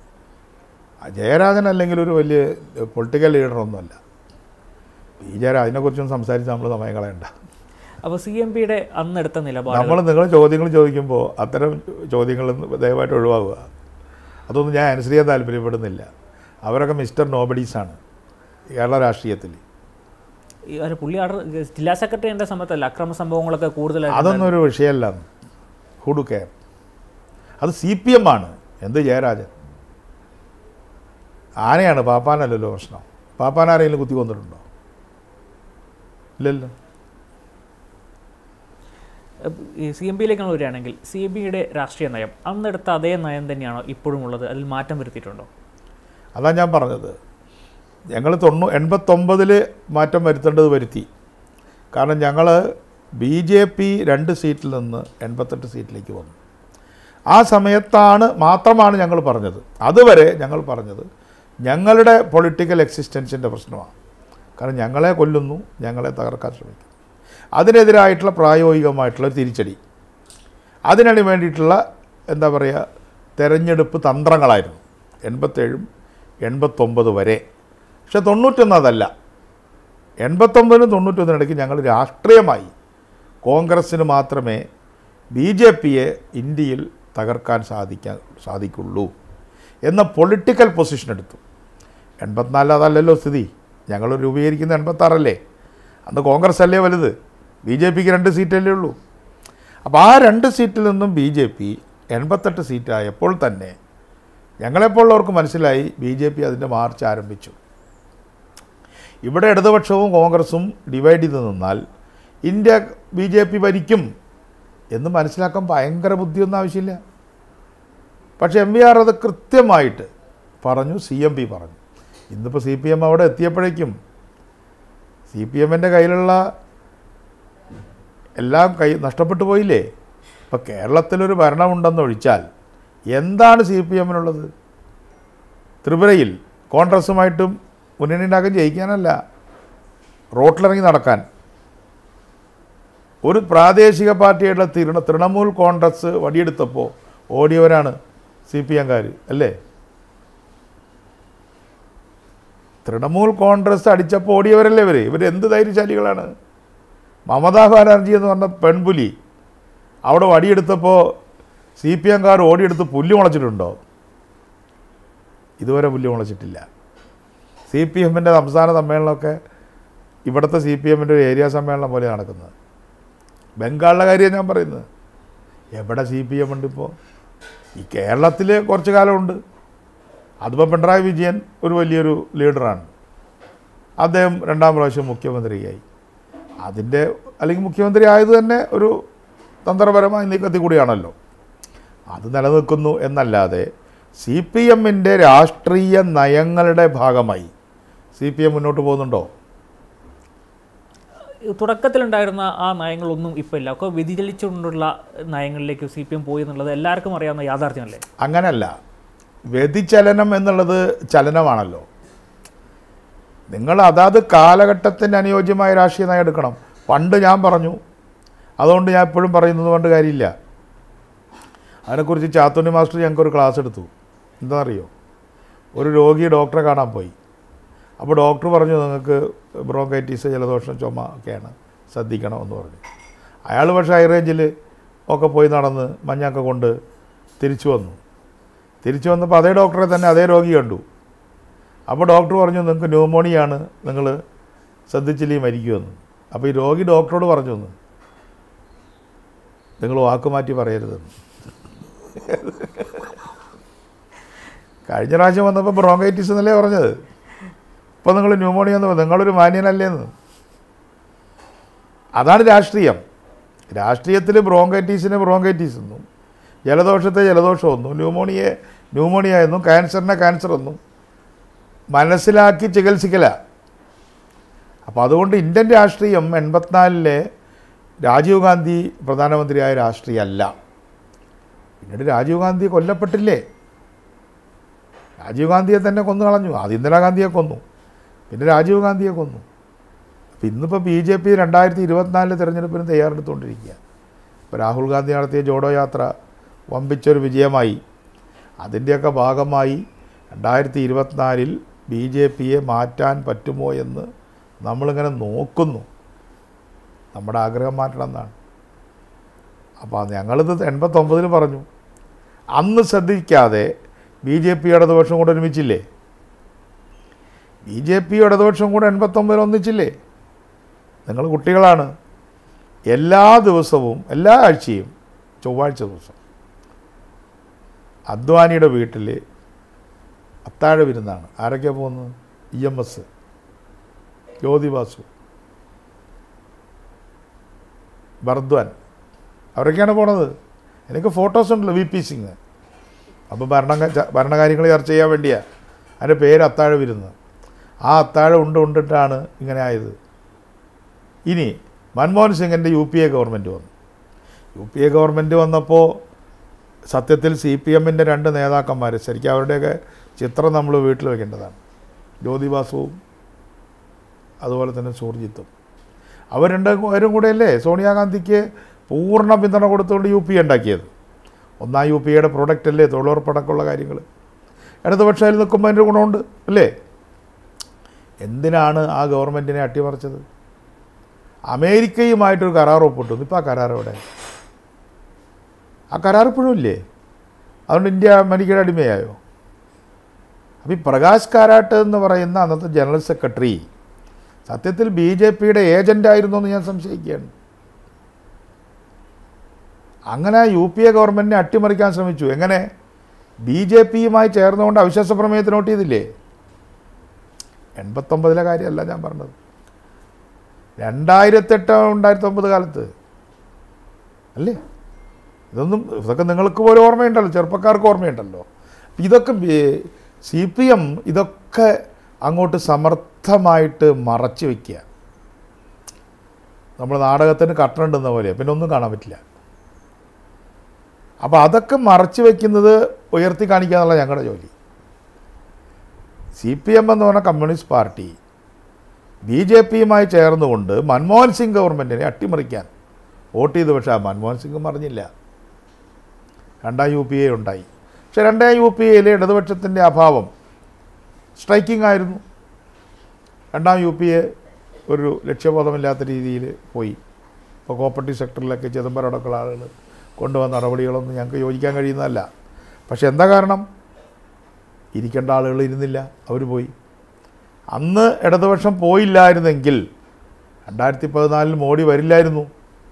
ആ ജയരാജൻ അല്ലെങ്കിൽ ഒരു വലിയ പൊളിറ്റിക്കൽ ലീഡറൊന്നുമല്ല ബി ജയരാജ് അതിനെക്കുറിച്ചൊന്നും സംസാരിച്ച് നമ്മൾ സമയം കളയണ്ട അപ്പോൾ സി എം പിയുടെ അന്നെടുത്ത നിലപാട് നമ്മൾ നിങ്ങൾ ചോദ്യങ്ങൾ ചോദിക്കുമ്പോൾ അത്തരം ചോദ്യങ്ങൾ ദയവായിട്ട് ഒഴിവാകുക അതൊന്നും ഞാൻ ആൻസർ ചെയ്യാൻ താല്പര്യപ്പെടുന്നില്ല അവരൊക്കെ മിസ്റ്റർ നോബഡീസാണ് കേരള രാഷ്ട്രീയത്തിൽ ഈ ഒരു പുള്ളി ആർഡർ ജില്ലാ സെക്രട്ടറിയുടെ സമയത്തല്ല അക്രമ സംഭവങ്ങളൊക്കെ കൂടുതലായിട്ട് അതൊന്നും ഒരു വിഷയമല്ല ഹുഡു കെയർ അത് സി പി എം ആണ് എന്ത് ജയരാജൻ ആനയാണ് പാപ്പാനല്ലല്ലോ പ്രശ്നം പാപ്പാൻ ആരെങ്കിലും കുത്തി കൊന്നിട്ടുണ്ടോ ഇല്ലല്ലോ ഈ സി എം പിയിലേക്ക് നമ്മൾ വരികയാണെങ്കിൽ സി എം പിയുടെ രാഷ്ട്രീയ നയം അന്നെടുത്ത അതേ നയം തന്നെയാണോ ഇപ്പോഴും ഉള്ളത് അതിൽ മാറ്റം വരുത്തിയിട്ടുണ്ടോ അതാ ഞാൻ പറഞ്ഞത് ഞങ്ങൾ തൊണ്ണൂ എൺപത്തൊമ്പതിൽ മാറ്റം വരുത്തേണ്ടത് വരുത്തി കാരണം ഞങ്ങൾ ബി ജെ പി രണ്ട് സീറ്റിൽ നിന്ന് എൺപത്തെട്ട് സീറ്റിലേക്ക് വന്നു ആ സമയത്താണ് മാത്രമാണ് ഞങ്ങൾ പറഞ്ഞത് അതുവരെ ഞങ്ങൾ പറഞ്ഞത് ഞങ്ങളുടെ പൊളിറ്റിക്കൽ എക്സിസ്റ്റൻസിൻ്റെ പ്രശ്നമാണ് കാരണം ഞങ്ങളെ കൊല്ലുന്നു ഞങ്ങളെ തകർക്കാൻ ശ്രമിക്കുന്നു അതിനെതിരായിട്ടുള്ള പ്രായോഗികമായിട്ടുള്ള തിരിച്ചടി അതിനു വേണ്ടിയിട്ടുള്ള എന്താ പറയുക തെരഞ്ഞെടുപ്പ് തന്ത്രങ്ങളായിരുന്നു എൺപത്തേഴും എൺപത്തൊമ്പത് വരെ പക്ഷെ തൊണ്ണൂറ്റൊന്ന് അതല്ല എൺപത്തൊമ്പതിനും തൊണ്ണൂറ്റൊന്നിനിടയ്ക്ക് ഞങ്ങൾ രാഷ്ട്രീയമായി കോൺഗ്രസ്സിന് മാത്രമേ ബി ജെ പിയെ ഇന്ത്യയിൽ തകർക്കാൻ സാധിക്കാൻ സാധിക്കുള്ളൂ എന്ന പൊളിറ്റിക്കൽ പൊസിഷൻ എടുത്തു എൺപത്തിനാലിൽ അതല്ലല്ലോ സ്ഥിതി ഞങ്ങൾ രൂപീകരിക്കുന്ന എൺപത്താറല്ലേ അന്ന് കോൺഗ്രസ് അല്ലേ വലുത് ബി ജെ പിക്ക് രണ്ട് സീറ്റല്ലേ ഉള്ളൂ അപ്പോൾ ആ രണ്ട് സീറ്റിൽ നിന്നും ബി ജെ പി എൺപത്തെട്ട് സീറ്റായപ്പോൾ തന്നെ ഞങ്ങളെപ്പോലുള്ളവർക്ക് മനസ്സിലായി ബി ജെ പി അതിൻ്റെ മാർച്ച് ആരംഭിച്ചു ഇവിടെ ഇടതുപക്ഷവും കോൺഗ്രസും ഡിവൈഡ് ചെയ്ത് നിന്നാൽ ഇന്ത്യ ബി ജെ പി ഭരിക്കും എന്ന് മനസ്സിലാക്കാൻ ഭയങ്കര ബുദ്ധിയൊന്നും ആവശ്യമില്ല പക്ഷേ എം വി ആർ അത് കൃത്യമായിട്ട് പറഞ്ഞു സി എം പി പറഞ്ഞു ഇന്നിപ്പോൾ സി പി എം അവിടെ എത്തിയപ്പോഴേക്കും സി പി എമ്മിൻ്റെ കയ്യിലുള്ള എല്ലാം കൈ നഷ്ടപ്പെട്ടു പോയില്ലേ ഇപ്പം കേരളത്തിലൊരു ഭരണമുണ്ടെന്നൊഴിച്ചാൽ എന്താണ് സി പി എമ്മിനുള്ളത് ത്രിപുരയിൽ കോൺഗ്രസുമായിട്ടും മുന്നണിയുണ്ടാക്കാൻ ജയിക്കാനല്ല റോട്ടിലിറങ്ങി നടക്കാൻ ഒരു പ്രാദേശിക പാർട്ടിയുടെ തൃണ തൃണമൂൽ കോൺഗ്രസ് വടിയെടുത്തപ്പോൾ ഓടിയവരാണ് സി പി എംകാർ അല്ലേ തൃണമൂൽ കോൺഗ്രസ് അടിച്ചപ്പോൾ ഓടിയവരല്ലേ ഇവർ ഇവർ എന്ത് ധൈര്യശാലികളാണ് മമതാ ബാനർജി എന്ന് പറഞ്ഞ പെൺപുലി അവിടെ വടിയെടുത്തപ്പോൾ സി പി എംകാർ ഓടിയെടുത്ത് പുല്ല് മുളച്ചിട്ടുണ്ടോ ഇതുവരെ പുല്ല് മുളച്ചിട്ടില്ല സി പി എമ്മിൻ്റെ സംസ്ഥാന സമ്മേളനമൊക്കെ ഇവിടുത്തെ സി പി എമ്മിൻ്റെ ഒരു ഏരിയ സമ്മേളനം പോലെ നടക്കുന്നത് ബംഗാളിലെ കാര്യമാണ് ഞാൻ പറയുന്നത് എവിടെ സി പി എം ഉണ്ട് ഇപ്പോൾ ഈ കേരളത്തിൽ കുറച്ച് കാലമുണ്ട് അതിപ്പോൾ പിണറായി വിജയൻ ഒരു വലിയൊരു ലീഡറാണ് അദ്ദേഹം രണ്ടാം പ്രാവശ്യം മുഖ്യമന്ത്രിയായി അതിൻ്റെ അല്ലെങ്കിൽ മുഖ്യമന്ത്രി ആയത് തന്നെ ഒരു തന്ത്രപരമായ നീക്കത്തിൽ കൂടിയാണല്ലോ അത് നിലനിൽക്കുന്നു എന്നല്ലാതെ സി പി എമ്മിൻ്റെ രാഷ്ട്രീയ നയങ്ങളുടെ ഭാഗമായി സി പി എം മുന്നോട്ട് പോകുന്നുണ്ടോ തുടക്കത്തിലുണ്ടായിരുന്ന ആ നയങ്ങളൊന്നും ഇപ്പോൾ ഇല്ല ഒക്കെ വ്യതിചലിച്ചുകൊണ്ടുള്ള നയങ്ങളിലേക്ക് സി പി എം പോയി എന്നുള്ളത് എല്ലാവർക്കും അറിയാവുന്ന യാഥാർത്ഥ്യമല്ലേ അങ്ങനല്ല വ്യതിചലനം എന്നുള്ളത് ചലനമാണല്ലോ നിങ്ങൾ അതാത് കാലഘട്ടത്തിന് അനുയോജ്യമായ രാഷ്ട്രീയ നയം എടുക്കണം പണ്ട് ഞാൻ പറഞ്ഞു അതുകൊണ്ട് ഞാൻ എപ്പോഴും പറയുന്നത് കൊണ്ട് കാര്യമില്ല അതിനെക്കുറിച്ച് ചാത്തുണ്ണി മാസ്റ്റർ ഞങ്ങൾക്കൊരു ക്ലാസ് എടുത്തു എന്താണെന്നറിയോ ഒരു രോഗി ഡോക്ടറെ കാണാൻ പോയി അപ്പോൾ ഡോക്ടർ പറഞ്ഞു നിങ്ങൾക്ക് ബ്രോങ്കൈറ്റീസ് ജലദോഷം ചുമ ഒക്കെയാണ് ശ്രദ്ധിക്കണം എന്ന് പറഞ്ഞു അയാൾ പക്ഷേ ഹൈ റേഞ്ചിൽ ഒക്കെ പോയി നടന്ന് മഞ്ഞൊക്കെ കൊണ്ട് തിരിച്ചു വന്നു തിരിച്ചു വന്നപ്പോൾ അതേ ഡോക്ടറെ തന്നെ അതേ രോഗി കണ്ടു അപ്പോൾ ഡോക്ടർ പറഞ്ഞു നിങ്ങൾക്ക് ന്യൂമോണിയാണ് നിങ്ങൾ ശ്രദ്ധിച്ചില്ലെങ്കിൽ മരിക്കുമെന്ന് അപ്പോൾ ഈ രോഗി ഡോക്ടറോട് പറഞ്ഞു എന്ന് നിങ്ങൾ വാക്ക് മാറ്റി പറയരുതെന്ന് കഴിഞ്ഞ പ്രാവശ്യം വന്നപ്പോൾ ബ്രോങ്കൈറ്റിസ് എന്നല്ലേ പറഞ്ഞത് ഇപ്പോൾ നിങ്ങൾ ന്യൂമോണിയ എന്ന് പറഞ്ഞു നിങ്ങളൊരു മാന്യനല്ലേന്ന് അതാണ് രാഷ്ട്രീയം രാഷ്ട്രീയത്തിൽ ബ്രോങ്കൈറ്റീസിന് ബ്രോങ്കൈറ്റീസ് എന്നും ജലദോഷത്തെ ജലദോഷം എന്നും ന്യൂമോണിയെ ന്യൂമോണിയ എന്നും ക്യാൻസറിനെ ക്യാൻസർ എന്നും മനസ്സിലാക്കി ചികിത്സിക്കല അപ്പോൾ അതുകൊണ്ട് ഇന്ത്യൻ രാഷ്ട്രീയം എൺപത്തിനാലിലെ രാജീവ് ഗാന്ധി പ്രധാനമന്ത്രിയായ രാഷ്ട്രീയമല്ല പിന്നീട് രാജീവ് ഗാന്ധി കൊല്ലപ്പെട്ടില്ലേ രാജീവ് ഗാന്ധിയെ തന്നെ കൊന്നു കളഞ്ഞു ആദ്യം ഇന്ദിരാഗാന്ധിയെ കൊന്നു പിന്നെ രാജീവ് ഗാന്ധിയെ കൊന്നു അപ്പോൾ ഇന്നിപ്പോൾ ബി ജെ പി രണ്ടായിരത്തി ഇരുപത്തിനാലിലെ തിരഞ്ഞെടുപ്പിന് തയ്യാറെടുത്തുകൊണ്ടിരിക്കുക ഇപ്പോൾ രാഹുൽ ഗാന്ധി നടത്തിയ ജോഡോ യാത്ര വമ്പിച്ചൊരു വിജയമായി അതിൻ്റെയൊക്കെ ഭാഗമായി രണ്ടായിരത്തി ഇരുപത്തിനാലിൽ ബി ജെ പിയെ മാറ്റാൻ പറ്റുമോ എന്ന് നമ്മളിങ്ങനെ നോക്കുന്നു നമ്മുടെ ആഗ്രഹം മാറ്റണം എന്നാണ് അപ്പോൾ ഞങ്ങളിത് എൺപത്തൊമ്പതിൽ പറഞ്ഞു അന്ന് ശ്രദ്ധിക്കാതെ ബി ജെ പി ഇടതുപക്ഷം കൂടെ ഒരുമിച്ചില്ലേ ബി ജെ പി ഇടതുപക്ഷം കൂടെ എൺപത്തൊമ്പതിൽ ഒന്നിച്ചില്ലേ നിങ്ങൾ കുട്ടികളാണ് എല്ലാ ദിവസവും എല്ലാ ആഴ്ചയും ചൊവ്വാഴ്ച ദിവസം അദ്വാനിയുടെ വീട്ടിൽ അത്താഴ വിരുന്നാണ് ആരൊക്കെയാണ് പോകുന്നത് E M S Jyoti Basu Burdwan അവരൊക്കെയാണ് പോണത് എനിക്ക് ഫോട്ടോസ് ഉണ്ടല്ലോ വി പി സിംഗ് അപ്പോൾ ഭരണ ഭരണകാര്യങ്ങൾ ചർച്ച ചെയ്യാൻ വേണ്ടിയാണ് അതിൻ്റെ പേര് അത്താഴ വിരുന്ന് ആ അത്താഴ ഉണ്ട് ഉണ്ടിട്ടാണ് ഇങ്ങനെ ആയത് ഇനി മൻമോഹൻ സിംഗിൻ്റെ യു പി എ ഗവൺമെൻറ് വന്നു യു പി എ ഗവൺമെൻറ് വന്നപ്പോൾ സത്യത്തിൽ സി പി എമ്മിൻ്റെ രണ്ട് നേതാക്കന്മാർ ശരിക്കും അവരുടെയൊക്കെ ചിത്രം നമ്മൾ വീട്ടിൽ വെക്കേണ്ടതാണ് ജ്യോതി ബാസുവും അതുപോലെ തന്നെ സൂർജിത്തും അവർ രണ്ടുപേരും കൂടെയല്ലേ സോണിയാഗാന്ധിക്ക് പൂർണ്ണ പിന്തുണ കൊടുത്തുകൊണ്ട് യു പി ഉണ്ടാക്കിയത് ഒന്നാം യു പി എയുടെ പ്രൊഡക്റ്റ് അല്ലേ തൊഴിലുറപ്പടക്കമുള്ള കാര്യങ്ങൾ ഇടതുപക്ഷം അതിൽ നിൽക്കുമ്പോൾ അതിൻ്റെ ഗുണമുണ്ട് അല്ലേ എന്തിനാണ് ആ ഗവൺമെൻറ്റിനെ അട്ടിമറിച്ചത് അമേരിക്കയുമായിട്ടൊരു കരാർ ഒപ്പിട്ടു ഇപ്പോൾ ആ കരാർ എവിടെ ആ കരാർ ഇപ്പോഴും ഇല്ലേ അതുകൊണ്ട് ഇന്ത്യ അമേരിക്കയുടെ അടിമയായോ അപ്പോൾ ഈ പ്രകാശ് കാരാട്ട് എന്ന് പറയുന്ന അന്നത്തെ ജനറൽ സെക്രട്ടറി സത്യത്തിൽ ബി ജെ പിയുടെ ഏജൻ്റായിരുന്നു എന്ന് ഞാൻ സംശയിക്കുകയാണ് അങ്ങനെ യു പി എ ഗവൺമെൻറ്റിനെ അട്ടിമറിക്കാൻ ശ്രമിച്ചു എങ്ങനെ ബി ജെ പിയുമായി ചേർന്നുകൊണ്ട് അവിശ്വാസ പ്രമേയത്തിന് വോട്ട് ചെയ്തില്ലേ എൺപത്തൊമ്പതിലെ കാര്യമല്ല ഞാൻ പറഞ്ഞത് രണ്ടായിരത്തെട്ട് രണ്ടായിരത്തി ഒമ്പത് കാലത്ത് അല്ലേ ഇതൊന്നും ഇതൊക്കെ നിങ്ങൾക്ക് പോലും ഓർമ്മയുണ്ടല്ലോ ചെറുപ്പക്കാർക്ക് ഓർമ്മയുണ്ടല്ലോ ഇതൊക്കെ സി പി എം ഇതൊക്കെ അങ്ങോട്ട് സമർത്ഥമായിട്ട് മറച്ചു വയ്ക്കുക നമ്മൾ നാടകത്തിന് കട്ടണുണ്ടെന്ന പോലെ പിന്നെ ഒന്നും കാണാൻ പറ്റില്ല അപ്പോൾ അതൊക്കെ മറച്ചു വയ്ക്കുന്നത് ഉയർത്തി കാണിക്കുക എന്നുള്ള ഞങ്ങളുടെ ജോലി സി പി എം എന്ന് പറഞ്ഞ കമ്മ്യൂണിസ്റ്റ് പാർട്ടി ബി ജെ പിയുമായി ചേർന്നുകൊണ്ട് മൻമോഹൻ സിംഗ് ഗവൺമെൻറ്റിനെ അട്ടിമറിക്കാൻ വോട്ട് ചെയ്തു പക്ഷേ ആ മൻമോഹൻ സിംഗ് മറിഞ്ഞില്ല രണ്ടാം യു പി എ ഉണ്ടായി പക്ഷെ രണ്ടാം യു പി എയിലെ ഇടതുപക്ഷത്തിൻ്റെ അഭാവം സ്ട്രൈക്കിംഗ് ആയിരുന്നു രണ്ടാം യു പി എ ഒരു ലക്ഷ്യബോധമില്ലാത്ത രീതിയിൽ പോയി ഇപ്പോൾ കോപ്പറേറ്റീവ് സെക്ടറിലൊക്കെ ചിദംബരം ആളുകൾ കൊണ്ടുവന്ന നടപടികളൊന്നും ഞങ്ങൾക്ക് യോജിക്കാൻ കഴിയുന്നതല്ല പക്ഷെ എന്താ കാരണം ഇരിക്കേണ്ട ആളുകൾ ഇരുന്നില്ല അവർ പോയി അന്ന് ഇടതുപക്ഷം പോയില്ലായിരുന്നെങ്കിൽ രണ്ടായിരത്തി പതിനാലിൽ മോഡി വരില്ലായിരുന്നു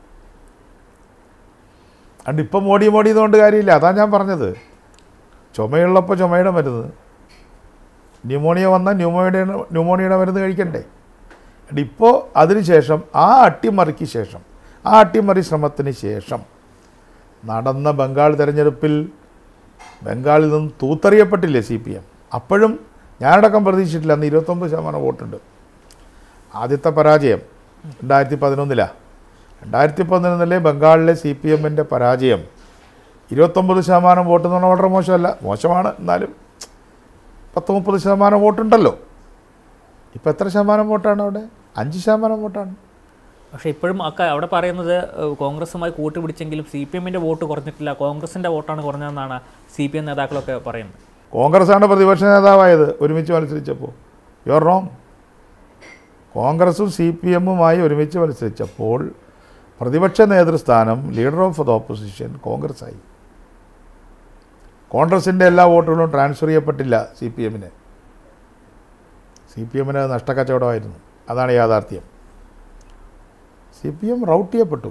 അതുകൊണ്ട് ഇപ്പം മോഡി മോഡി എന്നുകൊണ്ട് കാര്യമില്ല അതാ ഞാൻ പറഞ്ഞത് ചുമയുള്ളപ്പോൾ ചുമയുടെ മരുന്ന് ന്യൂമോണിയ വന്നാൽ ന്യൂമോണിയുടെ ന്യൂമോണിയയുടെ മരുന്ന് കഴിക്കണ്ടേ ഇപ്പോൾ അതിനുശേഷം ആ അട്ടിമറിക്ക് ശേഷം ആ അട്ടിമറി ശ്രമത്തിന് ശേഷം നടന്ന ബംഗാൾ തെരഞ്ഞെടുപ്പിൽ ബംഗാളിൽ നിന്ന് തൂത്തെറിയപ്പെട്ടില്ലേ സി പി എം അപ്പോഴും ഞാനടക്കം പ്രതീക്ഷിച്ചിട്ടില്ല അന്ന് ഇരുപത്തൊമ്പത് ശതമാനം വോട്ടുണ്ട് ആദ്യത്തെ പരാജയം രണ്ടായിരത്തി പതിനൊന്നിലാണ് രണ്ടായിരത്തി പതിനൊന്നിലെ ബംഗാളിലെ സി പി എമ്മിൻ്റെ പരാജയം ഇരുപത്തൊമ്പത് ശതമാനം വോട്ട് എന്ന് പറഞ്ഞാൽ വളരെ മോശമല്ല മോശമാണ് എന്നാലും പത്ത് മുപ്പത് ശതമാനം വോട്ടുണ്ടല്ലോ ഇപ്പം എത്ര ശതമാനം വോട്ടാണ് അവിടെ അഞ്ച് ശതമാനം വോട്ടാണ് പക്ഷേ ഇപ്പോഴും അക്ക അവിടെ പറയുന്നത് ഏഹ്, കോൺഗ്രസുമായി കൂട്ടുപിടിച്ചെങ്കിലും സി പി എമ്മിൻ്റെ വോട്ട് കുറഞ്ഞിട്ടില്ല കോൺഗ്രസിൻ്റെ വോട്ടാണ് കുറഞ്ഞതെന്നാണ് സി പി എം നേതാക്കളൊക്കെ പറയുന്നത് കോൺഗ്രസ്സാണ് പ്രതിപക്ഷ നേതാവായത് ഒരുമിച്ച് മത്സരിച്ചപ്പോൾ യു ആർ റോങ് കോൺഗ്രസും സി പി എമ്മുമായി ഒരുമിച്ച് മത്സരിച്ചപ്പോൾ പ്രതിപക്ഷ നേതൃസ്ഥാനം leader of the opposition Congress ആയി കോൺഗ്രസിൻ്റെ എല്ലാ വോട്ടുകളും ട്രാൻസ്ഫർ ചെയ്യപ്പെട്ടില്ല സി പി എമ്മിന് സി പി എമ്മിന് നഷ്ടക്കച്ചവടമായിരുന്നു അതാണ് യാഥാർത്ഥ്യം സി പി എം റൗട്ട് ചെയ്യപ്പെട്ടു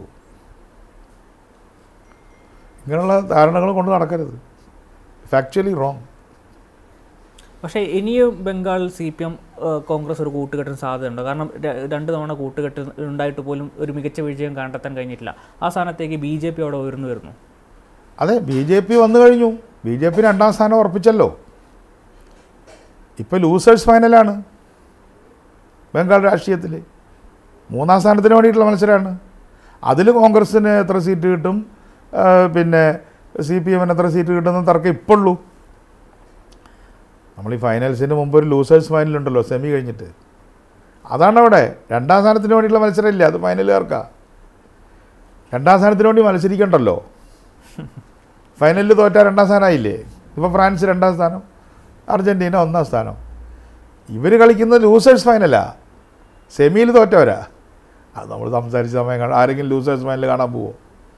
ഇങ്ങനെയുള്ള ധാരണകൾ കൊണ്ട് നടക്കരുത് ഫാക്ച്വലി റോങ് പക്ഷേ ഇനിയും ബംഗാളിൽ സി പി എം കോൺഗ്രസ് ഒരു കൂട്ടുകെട്ടിന് സാധ്യതയുണ്ട് കാരണം ര- രണ്ട് തവണ കൂട്ടുകെട്ട് ഉണ്ടായിട്ട് പോലും ഒരു മികച്ച വിജയം കണ്ടെത്താൻ കഴിഞ്ഞിട്ടില്ല ആ സ്ഥാനത്തേക്ക് ബി ജെ പി അവിടെ ഉയർന്നു വരുന്നു അതെ ബി ജെ പി വന്നു കഴിഞ്ഞു ബി ജെ പി രണ്ടാം സ്ഥാനം ഉറപ്പിച്ചല്ലോ ഇപ്പോൾ ലൂസേഴ്സ് ഫൈനലാണ് ബംഗാൾ രാഷ്ട്രീയത്തിൽ മൂന്നാം സ്ഥാനത്തിന് വേണ്ടിയിട്ടുള്ള മത്സരമാണ് അതിൽ കോൺഗ്രസ്സിന് എത്ര സീറ്റ് കിട്ടും ആ, പിന്നെ സി പി എമ്മിന് എത്ര സീറ്റ് കിട്ടുമെന്ന് തർക്കം ഇപ്പോഴുള്ളൂ നമ്മൾ ഈ ഫൈനൽസിന് മുമ്പ് ഒരു ലൂസേഴ്സ് ഫൈനൽ ഉണ്ടല്ലോ സെമി കഴിഞ്ഞിട്ട് അതാണ് അവിടെ രണ്ടാം സ്ഥാനത്തിന് വേണ്ടിയിട്ടുള്ള മത്സരമില്ല അത് ഫൈനലുകാർക്കാ രണ്ടാം സ്ഥാനത്തിന് വേണ്ടി മത്സരിക്കണ്ടല്ലോ ഫൈനലിൽ തോറ്റാൽ രണ്ടാം സ്ഥാനമായില്ലേ ഇപ്പോൾ ഫ്രാൻസ് രണ്ടാം സ്ഥാനം അർജൻറ്റീന ഒന്നാം സ്ഥാനം ഇവർ കളിക്കുന്നത് ലൂസേഴ്സ് ഫൈനലാ സെമിയിൽ തോറ്റവരാ അത് നമ്മൾ സംസാരിച്ച സമയം കാണാം ആരെങ്കിലും ലൂസേഴ്സ് ഫൈനൽ കാണാൻ പോവോ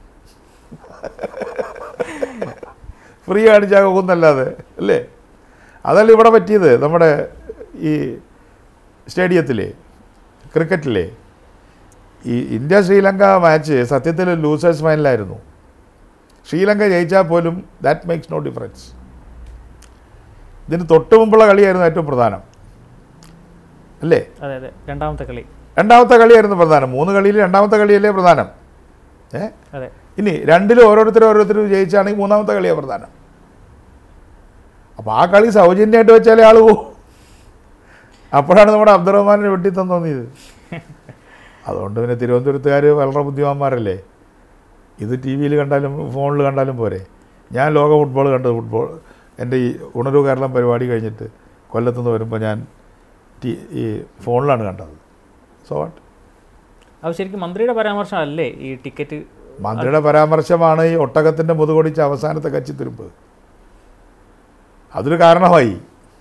ഫ്രീ കാണിച്ചാൽ പോകുന്നല്ലാതെ അല്ലേ അതല്ല ഇവിടെ പറ്റിയത് നമ്മുടെ ഈ സ്റ്റേഡിയത്തിലെ ക്രിക്കറ്റിലെ ഈ ഇന്ത്യ ശ്രീലങ്ക മാച്ച് സത്യത്തിൽ ലൂസേഴ്സ് ഫൈനലായിരുന്നു ശ്രീലങ്ക ജയിച്ചാൽ പോലും ദാറ്റ് മേക്സ് നോ ഡിഫറൻസ് ഇതിന് തൊട്ട് മുമ്പുള്ള കളിയായിരുന്നു ഏറ്റവും പ്രധാനം അല്ലേ അതെ അതെ രണ്ടാമത്തെ കളി രണ്ടാമത്തെ കളിയായിരുന്നു പ്രധാനം മൂന്ന് കളിയിൽ രണ്ടാമത്തെ കളിയല്ലേ പ്രധാനം ഏ അതെ ഇനി രണ്ടിലും ഓരോരുത്തരും ഓരോരുത്തരും ജയിച്ചാണെങ്കിൽ മൂന്നാമത്തെ കളിയാണ് പ്രധാനം അപ്പോൾ ആ കളി സൗജന്യമായിട്ട് വെച്ചാലേ ആൾ പോകും അപ്പോഴാണ് നമ്മുടെ അബ്ദുറഹ്മാനെ വെട്ടിത്തം തോന്നിയത് അതുകൊണ്ട് പിന്നെ തിരുവനന്തപുരത്തുകാർ വളരെ ബുദ്ധിമാന്മാരല്ലേ ഇത് ടി വിയിൽ കണ്ടാലും ഫോണിൽ കണ്ടാലും പോരെ ഞാൻ ലോക ഫുട്ബോൾ കണ്ടത് ഫുട്ബോൾ എൻ്റെ ഈ ഉണരു കേരളം പരിപാടി കഴിഞ്ഞിട്ട് കൊല്ലത്തുനിന്ന് വരുമ്പോൾ ഞാൻ ടി ഈ ഫോണിലാണ് കണ്ടത് സോ വാട്ട് അത് ശരിക്കും മന്ത്രിയുടെ പരാമർശം അല്ലേ ഈ ടിക്കറ്റ് മന്ത്രിയുടെ പരാമർശമാണ് ഈ ഒട്ടകത്തിൻ്റെ മുതുകൊടിച്ച അവസാനത്തെ കച്ചിത്തുരുമ്പ് അതൊരു കാരണമായി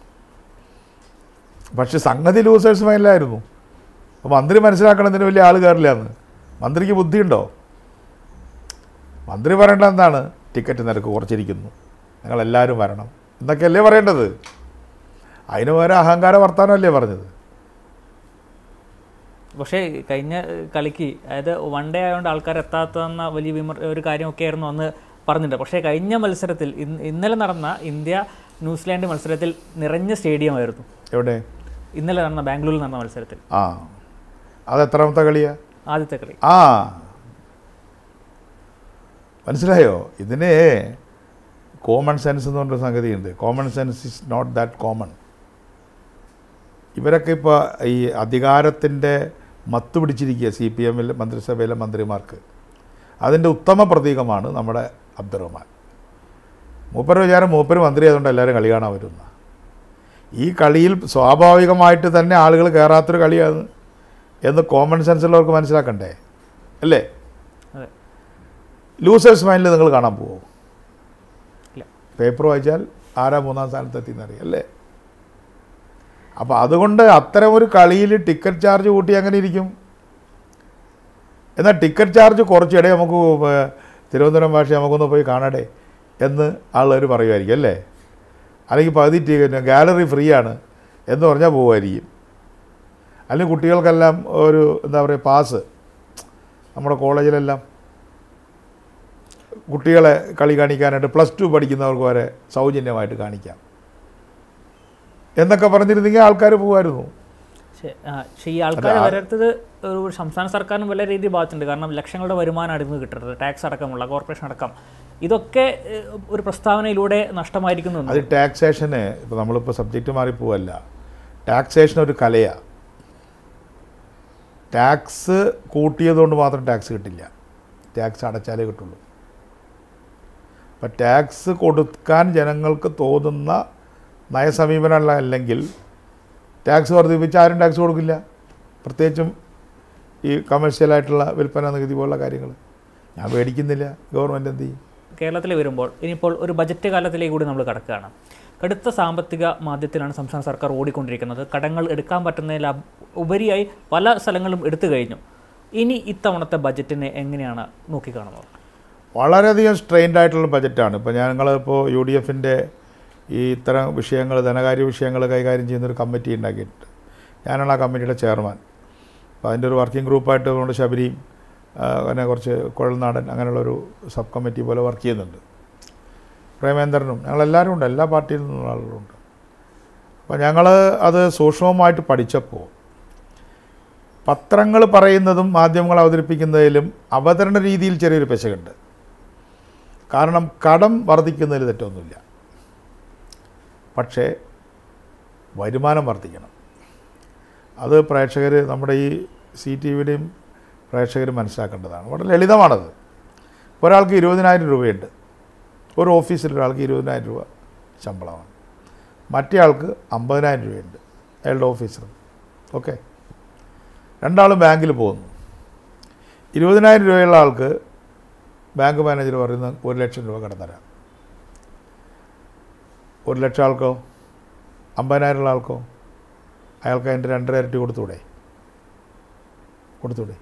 പക്ഷെ സംഗതി ലൂസേഴ്സ് ഫൈനലായിരുന്നു അപ്പോൾ മന്ത്രി മനസ്സിലാക്കണം ഇതിന് വലിയ ആൾ കയറില്ല എന്ന് മന്ത്രിക്ക് ബുദ്ധിയുണ്ടോ മന്ത്രി പറയേണ്ടത് എന്താണ് ടിക്കറ്റ് നിരക്ക് കുറച്ചിരിക്കുന്നു നിങ്ങളെല്ലാവരും വരണം എന്നൊക്കെയല്ലേ പറയേണ്ടത് അതിന് പകരം അഹങ്കാര വർത്താനമല്ലേ പറഞ്ഞത് പക്ഷേ കഴിഞ്ഞ ഏഹ്, കളിക്ക് അതായത് വൺ ഡേ ആയതുകൊണ്ട് ആൾക്കാർ എത്താത്തതെന്ന വലിയ വിമർ ഒരു കാര്യമൊക്കെ ആയിരുന്നു അന്ന് പറഞ്ഞിട്ടുണ്ട് പക്ഷേ കഴിഞ്ഞ മത്സരത്തിൽ ഇന്ന് ഇന്നലെ നടന്ന ഇന്ത്യ ന്യൂസിലാൻഡ് മത്സരത്തിൽ നിറഞ്ഞ സ്റ്റേഡിയമായിരുന്നു എവിടെ ഇന്നലെ നടന്ന ബാംഗ്ലൂരിൽ നടന്ന മത്സരത്തിൽ ആ അത് എത്രാമത്തെ കളിയാ ആദ്യത്തെ കളി ആ മനസ്സിലായോ ഇതിന് കോമൺ സെൻസ് എന്ന് പറഞ്ഞൊരു സംഗതിയുണ്ട് common sense is not that common ഇവരൊക്കെ ഇപ്പോൾ ഈ അധികാരത്തിൻ്റെ മത്ത് പിടിച്ചിരിക്കുക സി പി എമ്മിൽ മന്ത്രിസഭയിലെ മന്ത്രിമാർക്ക് അതിൻ്റെ ഉത്തമ പ്രതീകമാണ് നമ്മുടെ അബ്ദുറഹ്മാൻ മൂപ്പര് വിചാരം മൂപ്പര് മന്ത്രി ആയതുകൊണ്ട് എല്ലാവരും കളി കാണാൻ വരുന്ന ഈ കളിയിൽ സ്വാഭാവികമായിട്ട് തന്നെ ആളുകൾ കയറാത്തൊരു കളിയാണ് എന്ന് കോമൺ സെൻസുള്ളവർക്ക് മനസ്സിലാക്കണ്ടേ അല്ലേ അതെ ലൂസേഴ്സ് മൈൻഡിൽ നിങ്ങൾ കാണാൻ പോവോ ഇല്ല പേപ്പർ വായിച്ചാൽ ആരാ മൂന്നാം സ്ഥാനത്തെത്തി എന്നറിയാം അല്ലേ അപ്പോൾ അതുകൊണ്ട് അത്തരം ഒരു കളിയിൽ ടിക്കറ്റ് ചാർജ് കൂട്ടി അങ്ങനെ ഇരിക്കും എന്നാൽ ടിക്കറ്റ് ചാർജ് കുറച്ചിടെ നമുക്ക് ഏർ തിരുവനന്തപുരം ഭാഷ നമുക്കൊന്ന് പോയി കാണട്ടെ എന്ന് ആളുകൾ പറയുമായിരിക്കും അല്ലേ അല്ലെങ്കിൽ പകുതി ടിക്കറ്റ് ഗാലറി ഫ്രീ ആണ് എന്ന് പറഞ്ഞാൽ പോകുമായിരിക്കും അല്ലെങ്കിൽ കുട്ടികൾക്കെല്ലാം ഒരു എന്താ പറയുക പാസ് നമ്മുടെ കോളേജിലെല്ലാം കുട്ടികളെ കളി കാണിക്കാനായിട്ട് പ്ലസ് ടു പഠിക്കുന്നവർക്ക് വരെ സൗജന്യമായിട്ട് കാണിക്കാം എന്നൊക്കെ പറഞ്ഞിരുന്നെങ്കിൽ ആൾക്കാർ പോകുമായിരുന്നു പക്ഷേ ആ, പക്ഷേ ഈ ആൾക്കാർ വരത്തത് ഒരു സംസ്ഥാന സർക്കാരിനും വലിയ രീതിയിൽ ബാധിച്ചിട്ടുണ്ട് കാരണം ലക്ഷങ്ങളുടെ വരുമാനമാണ് ഇന്ന് കിട്ടുന്നത് ടാക്സ് അടക്കമുള്ള കോർപ്പറേഷൻ അടക്കം ഇതൊക്കെ ഏഹ്, ഒരു പ്രസ്താവനയിലൂടെ നഷ്ടമായിരിക്കുന്നു എന്ന് അത് ടാക്സേഷന് ഇപ്പോൾ നമ്മളിപ്പോൾ സബ്ജക്റ്റ് മാറിപ്പോവല്ല ടാക്സേഷൻ ഒരു കലയാണ് ടാക്സ് കൂട്ടിയതുകൊണ്ട് മാത്രം ടാക്സ് കിട്ടില്ല ടാക്സ് അടച്ചാലേ കിട്ടുള്ളൂ അപ്പം ടാക്സ് കൊടുക്കാൻ ജനങ്ങൾക്ക് തോന്നുന്ന നയസമീപനമല്ല അല്ലെങ്കിൽ ടാക്സ് വർദ്ധിപ്പിച്ച് ആരും ടാക്സ് കൊടുക്കില്ല പ്രത്യേകിച്ചും ഈ കമേഴ്ഷ്യലായിട്ടുള്ള വിൽപ്പന നികുതി പോലുള്ള കാര്യങ്ങൾ ഞാൻ മേടിക്കുന്നില്ല ഗവൺമെൻറ് എന്ത് ചെയ്യും കേരളത്തിൽ വരുമ്പോൾ ഇനിയിപ്പോൾ ഒരു ബജറ്റ് കാലത്തിലേക്ക് കൂടി നമ്മൾ കടക്കുകയാണ് കടുത്ത സാമ്പത്തിക മാധ്യത്തിലാണ് സംസ്ഥാന സർക്കാർ ഓടിക്കൊണ്ടിരിക്കുന്നത് കടങ്ങൾ എടുക്കാൻ പറ്റുന്നതിൽ അപ്- ഉപരിയായി പല സ്ഥലങ്ങളും എടുത്തു കഴിഞ്ഞു ഇനി ഇത്തവണത്തെ ബജറ്റിനെ എങ്ങനെയാണ് നോക്കിക്കാണുന്നത് വളരെയധികം സ്ട്രെയിൻഡ് ആയിട്ടുള്ള ബജറ്റാണ് ഇപ്പോൾ ഞങ്ങൾ ഇപ്പോൾ യു ഡി എഫിൻ്റെ ഈ ഇത്തരം വിഷയങ്ങൾ ധനകാര്യ വിഷയങ്ങൾ കൈകാര്യം ചെയ്യുന്നൊരു കമ്മിറ്റി ഉണ്ടാക്കിയിട്ടുണ്ട് ഞാനാണ് ആ കമ്മിറ്റിയുടെ ചെയർമാൻ അപ്പോൾ അതിൻ്റെ ഒരു വർക്കിംഗ് ഗ്രൂപ്പായിട്ട് നമ്മുടെ ശബരിയും ആ, പിന്നെ കുറച്ച് കുഴൽനാടൻ അങ്ങനെയുള്ളൊരു സബ് കമ്മിറ്റി പോലെ വർക്ക് ചെയ്യുന്നുണ്ട് പ്രേമേന്ദ്രനും ഞങ്ങളെല്ലാവരും ഉണ്ട് എല്ലാ പാർട്ടിയിൽ നിന്നുള്ള ആളുകളുണ്ട് അപ്പോൾ ഞങ്ങൾ അത് സൂക്ഷ്മമായിട്ട് പഠിച്ചപ്പോൾ പത്രങ്ങൾ പറയുന്നതും മാധ്യമങ്ങൾ അവതരിപ്പിക്കുന്നതിലും അവതരണ രീതിയിൽ ചെറിയൊരു പെശകുണ്ട് കാരണം കടം വർദ്ധിക്കുന്നതിൽ തെറ്റൊന്നുമില്ല പക്ഷേ വരുമാനം വർദ്ധിക്കണം അത് പ്രേക്ഷകർ നമ്മുടെ ഈ സി ടി വിയുടെയും പ്രേക്ഷകർ മനസ്സിലാക്കേണ്ടതാണ് വളരെ ലളിതമാണത് ഒരാൾക്ക് ഇരുപതിനായിരം രൂപയുണ്ട് ഒരു ഓഫീസിൽ ഒരാൾക്ക് ഇരുപതിനായിരം രൂപ ശമ്പളമാണ് മറ്റേ ആൾക്ക് അമ്പതിനായിരം രൂപയുണ്ട് അയാളുടെ ഓഫീസർ ഓക്കെ രണ്ടാളും ബാങ്കിൽ പോകുന്നു ഇരുപതിനായിരം രൂപയുള്ള ആൾക്ക് ബാങ്ക് മാനേജർ പറയുന്ന ഒരു ലക്ഷം രൂപ കടം തരാം ഒരു ലക്ഷം ആൾക്കോ അമ്പതിനായിരമുള്ള ആൾക്കോ അയാൾക്ക് അതിൻ്റെ രണ്ടര ഇരട്ടി കൊടുത്തൂടെ കൊടുത്തൂടെ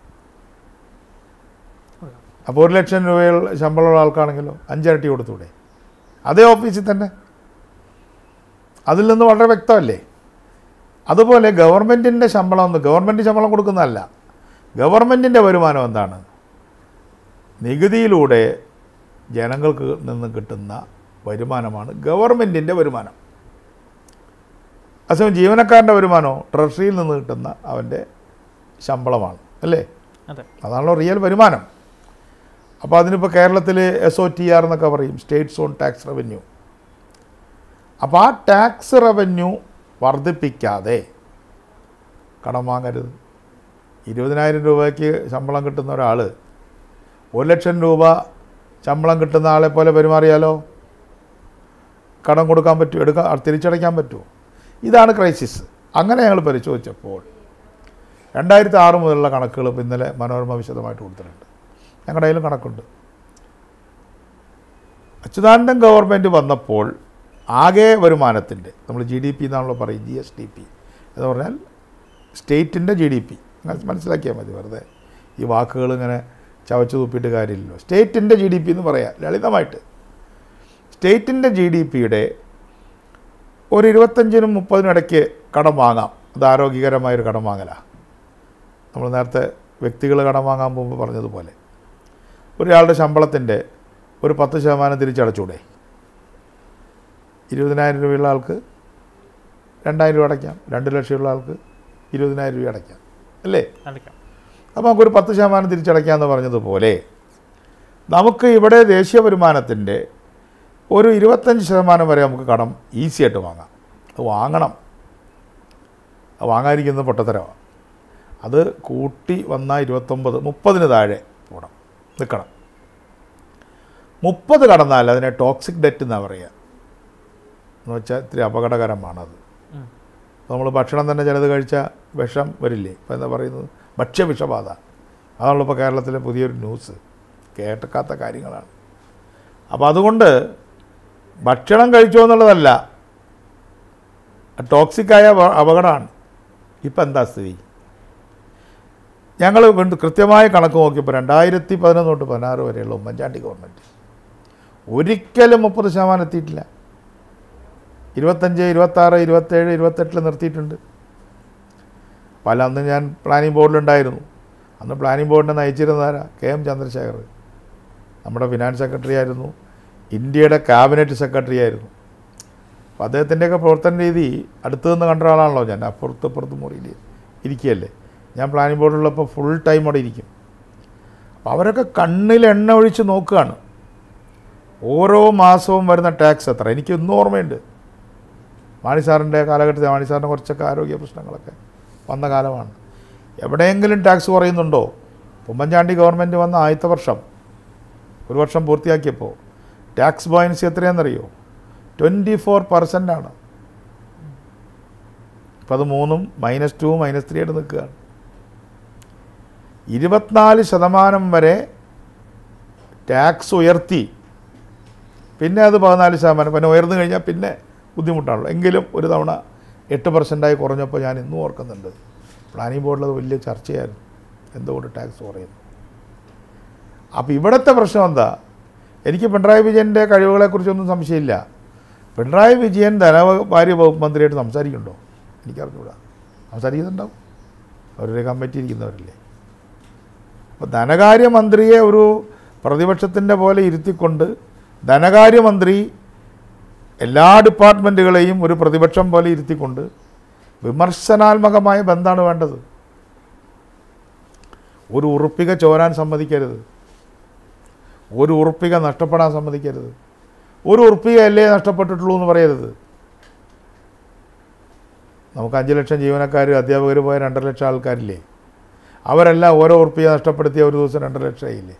അപ്പോൾ ഒരു ലക്ഷം രൂപയുള്ള ശമ്പളമുള്ള ആൾക്കാണെങ്കിലോ അഞ്ചിരട്ടി കൊടുത്തൂടെ അതേ ഓഫീസിൽ തന്നെ അതിൽ നിന്ന് വളരെ വ്യക്തമല്ലേ അതുപോലെ ഗവൺമെൻറ്റിൻ്റെ ശമ്പളം ഒന്ന് ഗവൺമെൻറ് ശമ്പളം കൊടുക്കുന്നതല്ല ഗവൺമെൻറ്റിൻ്റെ വരുമാനം എന്താണ് നികുതിയിലൂടെ ജനങ്ങൾക്ക് നിന്ന് കിട്ടുന്ന വരുമാനമാണ് ഗവൺമെൻറ്റിൻ്റെ വരുമാനം അതേസമയം ജീവനക്കാരൻ്റെ വരുമാനമോ ട്രഷറിയിൽ നിന്ന് കിട്ടുന്ന അവൻ്റെ ശമ്പളമാണ് അല്ലേ അതെ അതാണല്ലോ റിയൽ വരുമാനം അപ്പോൾ അതിനിപ്പോൾ കേരളത്തിൽ എസ് ഒ ടി ആർ എന്നൊക്കെ പറയും സ്റ്റേറ്റ് സോൺ ടാക്സ് റവന്യൂ അപ്പോൾ ആ ടാക്സ് റവന്യൂ വർദ്ധിപ്പിക്കാതെ കടം വാങ്ങരുത് ഇരുപതിനായിരം രൂപയ്ക്ക് ശമ്പളം കിട്ടുന്ന ഒരാൾ ഒരു ലക്ഷം രൂപ ശമ്പളം കിട്ടുന്ന ആളെ പോലെ പെരുമാറിയാലോ കടം കൊടുക്കാൻ പറ്റുമോ എടുക്കാൻ തിരിച്ചടയ്ക്കാൻ പറ്റുമോ ഇതാണ് ക്രൈസിസ് അങ്ങനെ ഞങ്ങൾ പരിശോധിച്ചപ്പോൾ രണ്ടായിരത്തി ആറ് മുതലുള്ള കണക്കുകൾ ഇപ്പം ഇന്നലെ മനോരമ വിശദമായിട്ട് കൊടുത്തിട്ടുണ്ട് ഞങ്ങളുടെ കയ്യിലും കണക്കുണ്ട് അച്യുതാനന്ദൻ ഗവൺമെൻറ് വന്നപ്പോൾ ആകെ വരുമാനത്തിൻ്റെ നമ്മൾ ജി ഡി പി എന്നാണല്ലോ പറയും ജി എസ് ഡി പി എന്ന് പറഞ്ഞാൽ സ്റ്റേറ്റിൻ്റെ ജി ഡി പി മനസ്സിലാക്കിയാൽ മതി വെറുതെ ഈ വാക്കുകൾ ഇങ്ങനെ ചവച്ചു തുപ്പിയിട്ട് കാര്യമില്ലല്ലോ സ്റ്റേറ്റിൻ്റെ ജി ഡി പി എന്ന് പറയാം ലളിതമായിട്ട് സ്റ്റേറ്റിൻ്റെ ജി ഡി പിയുടെ ഒരു ഇരുപത്തഞ്ചിനും മുപ്പതിനും ഇടയ്ക്ക് കടം വാങ്ങാം അത് ആരോഗ്യകരമായൊരു കടം വാങ്ങലാണ് നമ്മൾ നേരത്തെ വ്യക്തികൾ കടം വാങ്ങാൻ പോകുമ്പോൾ പറഞ്ഞതുപോലെ ഒരാളുടെ ശമ്പളത്തിൻ്റെ ഒരു പത്ത് ശതമാനം തിരിച്ചടച്ചൂടെ ഇരുപതിനായിരം രൂപയുള്ള ആൾക്ക് രണ്ടായിരം രൂപ അടയ്ക്കാം രണ്ട് ലക്ഷമുള്ള ആൾക്ക് ഇരുപതിനായിരം രൂപ അടയ്ക്കാം അല്ലേ അടയ്ക്കാം അപ്പോൾ നമുക്കൊരു പത്ത് ശതമാനം തിരിച്ചടയ്ക്കാമെന്ന് പറഞ്ഞതുപോലെ നമുക്ക് ഇവിടെ ദേശീയ വരുമാനത്തിൻ്റെ ഒരു ഇരുപത്തഞ്ച് ശതമാനം വരെ നമുക്ക് കടം ഈസി ആയിട്ട് വാങ്ങാം അത് വാങ്ങണം അത് വാങ്ങാതിരിക്കുന്നത് പൊട്ടത്തരമാണ് അത് കൂട്ടി വന്നാൽ ഇരുപത്തൊമ്പത് മുപ്പതിന് താഴെ പോകണം നിൽക്കണം മുപ്പത് കടന്നാൽ അതിനെ ടോക്സിക് ഡെറ്റ് എന്നാണ് പറയുക എന്ന് വെച്ചാൽ ഇത്തിരി അപകടകരമാണത് ഉം. നമ്മൾ ഭക്ഷണം തന്നെ ചിലത് കഴിച്ചാൽ വിഷം വരില്ലേ ഇപ്പം എന്താ പറയുന്നത് ഭക്ഷ്യവിഷബാധ അതാണല്ലോ ഇപ്പോൾ കേരളത്തിലെ പുതിയൊരു ന്യൂസ് കേട്ടക്കാത്ത കാര്യങ്ങളാണ് അപ്പോൾ അതുകൊണ്ട് ഭക്ഷണം കഴിച്ചോ എന്നുള്ളതല്ല ടോക്സിക്കായ അപകടമാണ് ഇപ്പം എന്താ സ്ഥിതി ഞങ്ങൾ വീണ്ടും കൃത്യമായ കണക്ക് നോക്കിയപ്പോൾ രണ്ടായിരത്തി പതിനൊന്ന് തൊട്ട് പതിനാറ് വരെയുള്ള ഉമ്മൻചാണ്ടി ഗവൺമെൻറ് ഒരിക്കലും മുപ്പത് ശതമാനം എത്തിയിട്ടില്ല ഇരുപത്തഞ്ച് ഇരുപത്താറ് ഇരുപത്തേഴ് ഇരുപത്തെട്ടിൽ നിർത്തിയിട്ടുണ്ട് പല അന്ന് ഞാൻ പ്ലാനിംഗ് ബോർഡിലുണ്ടായിരുന്നു അന്ന് പ്ലാനിംഗ് ബോർഡിനെ നയിച്ചിരുന്നതാരാ കെ എം ചന്ദ്രശേഖർ നമ്മുടെ ഫിനാൻസ് സെക്രട്ടറി ആയിരുന്നു ഇന്ത്യയുടെ ക്യാബിനറ്റ് സെക്രട്ടറി ആയിരുന്നു അപ്പോൾ അദ്ദേഹത്തിൻ്റെയൊക്കെ പ്രവർത്തന രീതി അടുത്ത് നിന്ന് കണ്ട ഒരാളാണല്ലോ ഞാൻ അപ്പുറത്ത് അപ്പുറത്ത് മുറിയിൽ ഇരിക്കുകയല്ലേ ഞാൻ പ്ലാനിംഗ് ബോർഡിലുള്ളപ്പോൾ ഫുൾ ടൈം അവിടെ ഇരിക്കും അപ്പോൾ അവരൊക്കെ കണ്ണിൽ എണ്ണ ഒഴിച്ച് നോക്കുകയാണ് ഓരോ മാസവും വരുന്ന ടാക്സ് എത്ര എനിക്ക് ഇന്നും ഓർമ്മയുണ്ട് മാണി സാറിൻ്റെ കാലഘട്ടത്തിൽ മാണി സാറിന് കുറച്ചൊക്കെ ആരോഗ്യ പ്രശ്നങ്ങളൊക്കെ വന്ന കാലമാണ് എവിടെയെങ്കിലും ടാക്സ് കുറയുന്നുണ്ടോ ഉമ്മൻചാണ്ടി ഗവൺമെൻറ് വന്ന ആദ്യത്തെ വർഷം ഒരു വർഷം പൂർത്തിയാക്കിയപ്പോൾ ടാക്സ് ബോയൻസി എത്രയാണെന്നറിയോ ട്വൻറ്റി ഫോർ പെർസെൻ്റാണ് ഇപ്പം അത് മൂന്നും മൈനസ് ടു മൈനസ് ത്രീ ആയിട്ട് നിൽക്കുകയാണ് ഇരുപത്തിനാല് ശതമാനം വരെ ടാക്സ് ഉയർത്തി പിന്നെ അത് പതിനാല് ശതമാനം പിന്നെ ഉയർന്നു കഴിഞ്ഞാൽ പിന്നെ ബുദ്ധിമുട്ടാണല്ലോ എങ്കിലും ഒരു തവണ എട്ട് പെർസെൻറ്റായി കുറഞ്ഞപ്പോൾ ഞാൻ ഇന്നും ഓർക്കുന്നുണ്ട് പ്ലാനിംഗ് ബോർഡിൽ അത് വലിയ ചർച്ചയായിരുന്നു എന്തുകൊണ്ട് ടാക്സ് കുറയുന്നു അപ്പോൾ ഇവിടുത്തെ പ്രശ്നം എന്താ എനിക്ക് പിണറായി വിജയൻ്റെ കഴിവുകളെക്കുറിച്ചൊന്നും സംശയമില്ല പിണറായി വിജയൻ ധനകാര്യ വകുപ്പ് മന്ത്രിയായിട്ട് സംസാരിക്കുന്നുണ്ടോ എനിക്കറിഞ്ഞൂടാ സംസാരിക്കുന്നുണ്ടാവും അവരുടെ കമ്മിറ്റി ഇരിക്കുന്നവരല്ലേ അപ്പോൾ ധനകാര്യമന്ത്രിയെ ഒരു പ്രതിപക്ഷത്തിൻ്റെ പോലെ ഇരുത്തിക്കൊണ്ട് ധനകാര്യമന്ത്രി എല്ലാ ഡിപ്പാർട്ട്മെൻറ്റുകളെയും ഒരു പ്രതിപക്ഷം പോലെ ഇരുത്തിക്കൊണ്ട് വിമർശനാത്മകമായ ബന്ധമാണ് വേണ്ടത് ഒരു ഉറുപ്പിക ചോരാൻ സമ്മതിക്കരുത് ഒരു ഉറുപ്പിക നഷ്ടപ്പെടാൻ സമ്മതിക്കരുത് ഒരു ഉറുപ്പിക അല്ലേ നഷ്ടപ്പെട്ടിട്ടുള്ളൂ എന്ന് പറയരുത് നമുക്ക് അഞ്ച് ലക്ഷം ജീവനക്കാർ അധ്യാപകർ പോയ രണ്ടര ലക്ഷം ആൾക്കാരില്ലേ അവരെല്ലാം ഓരോ ഉറുപ്പിക നഷ്ടപ്പെടുത്തിയ ഒരു ദിവസം രണ്ടര ലക്ഷം ആയില്ലേ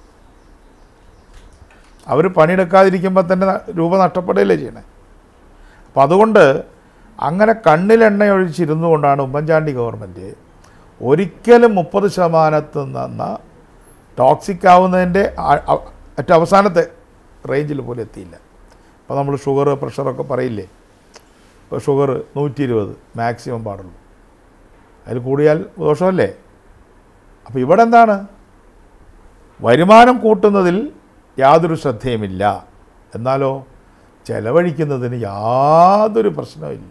അവർ പണിയെടുക്കാതിരിക്കുമ്പോൾ തന്നെ രൂപ നഷ്ടപ്പെടുകയല്ലേ ചെയ്യണേ അപ്പം അതുകൊണ്ട് അങ്ങനെ കണ്ണിലെണ്ണ ഒഴിച്ചിരുന്നു കൊണ്ടാണ് ഉമ്മൻചാണ്ടി ഗവൺമെൻറ് ഒരിക്കലും മുപ്പത് ശതമാനത്ത് നിന്ന് ടോക്സിക് ആവുന്നതിൻ്റെ ആ- ആ- ഏറ്റവും അവസാനത്തെ റേഞ്ചിൽ പോലും എത്തിയില്ല അപ്പോൾ നമ്മൾ ഷുഗർ പ്രഷറൊക്കെ പറയില്ലേ ഇപ്പോൾ ഷുഗർ നൂറ്റി ഇരുപത് മാക്സിമം പാടുള്ളൂ അതിൽ കൂടിയാൽ ദോഷമല്ലേ അപ്പോൾ ഇവിടെ എന്താണ് വരുമാനം കൂട്ടുന്നതിൽ യാതൊരു ശ്രദ്ധയുമില്ല എന്നാലോ ചെലവഴിക്കുന്നതിന് യാതൊരു പ്രശ്നവുമില്ല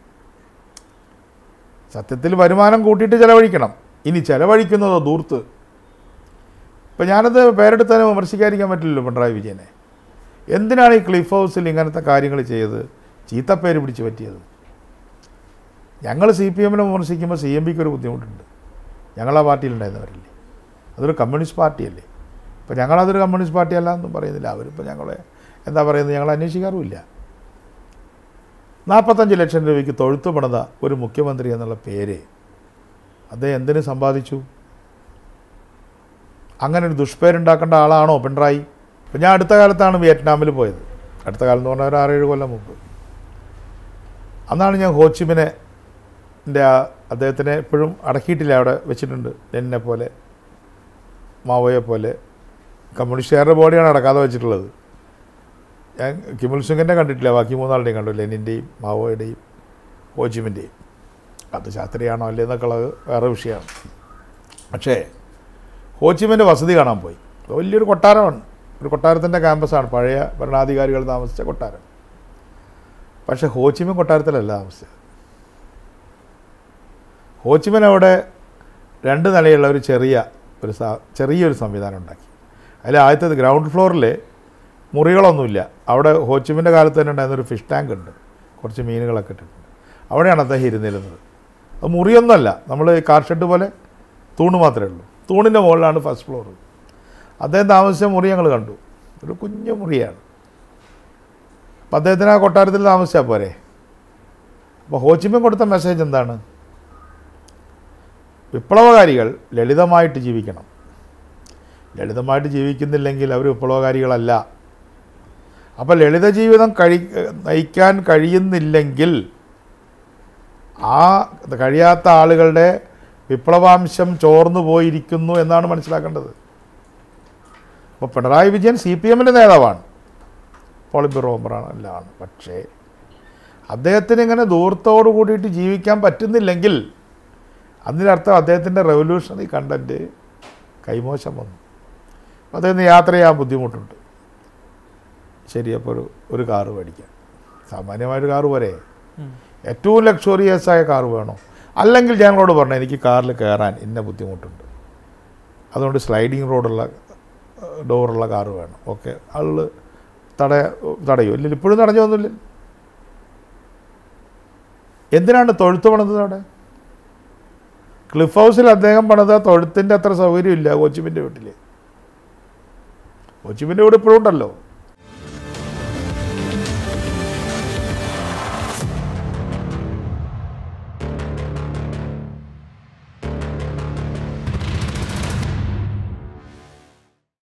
സത്യത്തിൽ വരുമാനം കൂട്ടിയിട്ട് ചെലവഴിക്കണം ഇനി ചെലവഴിക്കുന്നതോ ദൂർത്ത് ഇപ്പം ഞാനത് പേരെടുത്ത് തന്നെ വിമർശിക്കാതിരിക്കാൻ പറ്റില്ലല്ലോ പിണറായി വിജയനെ എന്തിനാണ് ഈ ക്ലിഫ് ഹൗസിൽ ഇങ്ങനത്തെ കാര്യങ്ങൾ ചെയ്ത് ചീത്തപ്പേര് പിടിച്ച് പറ്റിയത് ഞങ്ങൾ സി പി എമ്മിനെ വിമർശിക്കുമ്പോൾ സി എം പിക്ക് ഒരു ബുദ്ധിമുട്ടുണ്ട് ഞങ്ങളാ പാർട്ടിയിലുണ്ടായിരുന്നവരല്ലേ അതൊരു കമ്മ്യൂണിസ്റ്റ് പാർട്ടിയല്ലേ ഇപ്പോൾ ഞങ്ങളതൊരു കമ്മ്യൂണിസ്റ്റ് പാർട്ടിയല്ല എന്നും പറയുന്നില്ല അവരിപ്പോൾ ഞങ്ങളെ എന്താ പറയുന്നത് ഞങ്ങൾ അന്വേഷിക്കാറുമില്ല നാൽപ്പത്തഞ്ച് ലക്ഷം രൂപയ്ക്ക് തൊഴുത്തു പണിത ഒരു മുഖ്യമന്ത്രി എന്നുള്ള പേര് അദ്ദേഹം എന്തിനു സമ്പാദിച്ചു അങ്ങനെ ഒരു ദുഷ്പേരുണ്ടാക്കേണ്ട ആളാണോ പിണറായി ഇപ്പം ഞാൻ അടുത്ത കാലത്താണ് വിയറ്റ്നാമിൽ പോയത് അടുത്ത കാലം എന്ന് പറഞ്ഞാൽ ഒരു ആറേഴ് കൊല്ലം മുമ്പ് അന്നാണ് ഞാൻ ഹോച്ചിമിനെ എൻ്റെ ആ അദ്ദേഹത്തിനെ എപ്പോഴും അടക്കിയിട്ടില്ല അവിടെ വെച്ചിട്ടുണ്ട് എന്നെ പോലെ മാവോയെ പോലെ കമ്മ്യൂണിസ്റ്റുകാരുടെ ബോഡിയാണ് അടക്കാതെ വെച്ചിട്ടുള്ളത് ഞാൻ കിമുൽ സിംഗിനെ കണ്ടിട്ടില്ല ബാക്കി മൂന്നാളുടെയും കണ്ടു ലെനിൻ്റെയും മാവോയുടെയും ഹോജിമിൻ്റെയും അത് ശാസ്ത്രീയാണോ അല്ലേ എന്നൊക്കെ ഉള്ളത് വേറെ വിഷയമാണ് പക്ഷേ ഹോച്ചിമിൻ്റെ വസതി കാണാൻ പോയി വലിയൊരു കൊട്ടാരമാണ് ഒരു കൊട്ടാരത്തിൻ്റെ ക്യാമ്പസാണ് പഴയ ഭരണാധികാരികൾ താമസിച്ച കൊട്ടാരം പക്ഷേ ഹോച്ചിമിൻ കൊട്ടാരത്തിലല്ല താമസിച്ചത് ഹോച്ചിമിൻ അവിടെ രണ്ട് നിലയുള്ള ഒരു ചെറിയ ഒരു സ ചെറിയൊരു സംവിധാനം ഉണ്ടാക്കി അതിൽ ആദ്യത്തേത് ഗ്രൗണ്ട് ഫ്ലോറിൽ മുറികളൊന്നുമില്ല അവിടെ ഹോച്ചിമിൻ്റെ കാലത്ത് തന്നെ ഉണ്ടായിരുന്ന ഒരു ഫിഷ് ടാങ്ക് ഉണ്ട് കുറച്ച് മീനുകളൊക്കെ ഇട്ടിട്ടുണ്ട് അവിടെയാണ് അദ്ദേഹം ഇരുന്നിരുന്നത് അത് മുറിയൊന്നുമല്ല നമ്മൾ കാർ ഷെഡ് പോലെ തൂണ് മാത്രമേ ഉള്ളൂ തൂണിൻ്റെ മുകളിലാണ് ഫസ്റ്റ് ഫ്ലോർ അദ്ദേഹം താമസിച്ച മുറി ഞങ്ങൾ കണ്ടു ഒരു കുഞ്ഞു മുറിയാണ് അപ്പം അദ്ദേഹത്തിന് ആ കൊട്ടാരത്തിൽ താമസിച്ചാൽ പോരെ അപ്പോൾ ഹോച്ചിമിൻ കൊടുത്ത മെസ്സേജ് എന്താണ് വിപ്ലവകാരികൾ ലളിതമായിട്ട് ജീവിക്കണം ലളിതമായിട്ട് ജീവിക്കുന്നില്ലെങ്കിൽ അവർ വിപ്ലവകാരികളല്ല അപ്പോൾ ലളിത ജീവിതം കഴി നയിക്കാൻ കഴിയുന്നില്ലെങ്കിൽ ആ കഴിയാത്ത ആളുകളുടെ വിപ്ലവാംശം ചോർന്നു പോയിരിക്കുന്നു എന്നാണ് മനസ്സിലാക്കേണ്ടത് അപ്പോൾ പിണറായി വിജയൻ സി പി എമ്മിൻ്റെ നേതാവാണ് പോളിറ്റ് ബ്യൂറോ മെമ്പറാണ് എല്ലാമാണ് പക്ഷേ അദ്ദേഹത്തിന് ഇങ്ങനെ ദൂരത്തോടു കൂടിയിട്ട് ജീവിക്കാൻ പറ്റുന്നില്ലെങ്കിൽ അതിനർത്ഥം അദ്ദേഹത്തിൻ്റെ റെവല്യൂഷണറി കണ്ടൻറ്റ് കൈമോശം വന്നു അപ്പോൾ അദ്ദേഹത്തിന് യാത്ര ചെയ്യാൻ ബുദ്ധിമുട്ടുണ്ട് ശരി അപ്പോൾ ഒരു ഒരു കാറ് മേടിക്കാം സാമാന്യമായൊരു കാറ് പോരെ ഉം. ഏറ്റവും ലക്ഷറിയസ് ആയ കാർ വേണോ അല്ലെങ്കിൽ ഞങ്ങളോട് പറഞ്ഞു എനിക്ക് കാറിൽ കയറാൻ ഇന്ന ബുദ്ധിമുട്ടുണ്ട് അതുകൊണ്ട് സ്ലൈഡിങ് റോഡുള്ള ഏഹ്, ഡോറുള്ള കാറ് വേണം ഓക്കെ ആൾ തടയ തടയോ ഇല്ല ഇപ്പോഴും തടഞ്ഞൊന്നുമില്ല എന്തിനാണ് തൊഴുത്ത് പണിതത് അവിടെ ക്ലിഫ് ഹൗസിൽ അദ്ദേഹം പണിത തൊഴുത്തിൻ്റെ അത്ര സൗകര്യമില്ല കോച്ചിമിൻ്റെ വീട്ടിൽ കോച്ചിമിൻ്റെ വീട് ഇപ്പോഴും ഉണ്ടല്ലോ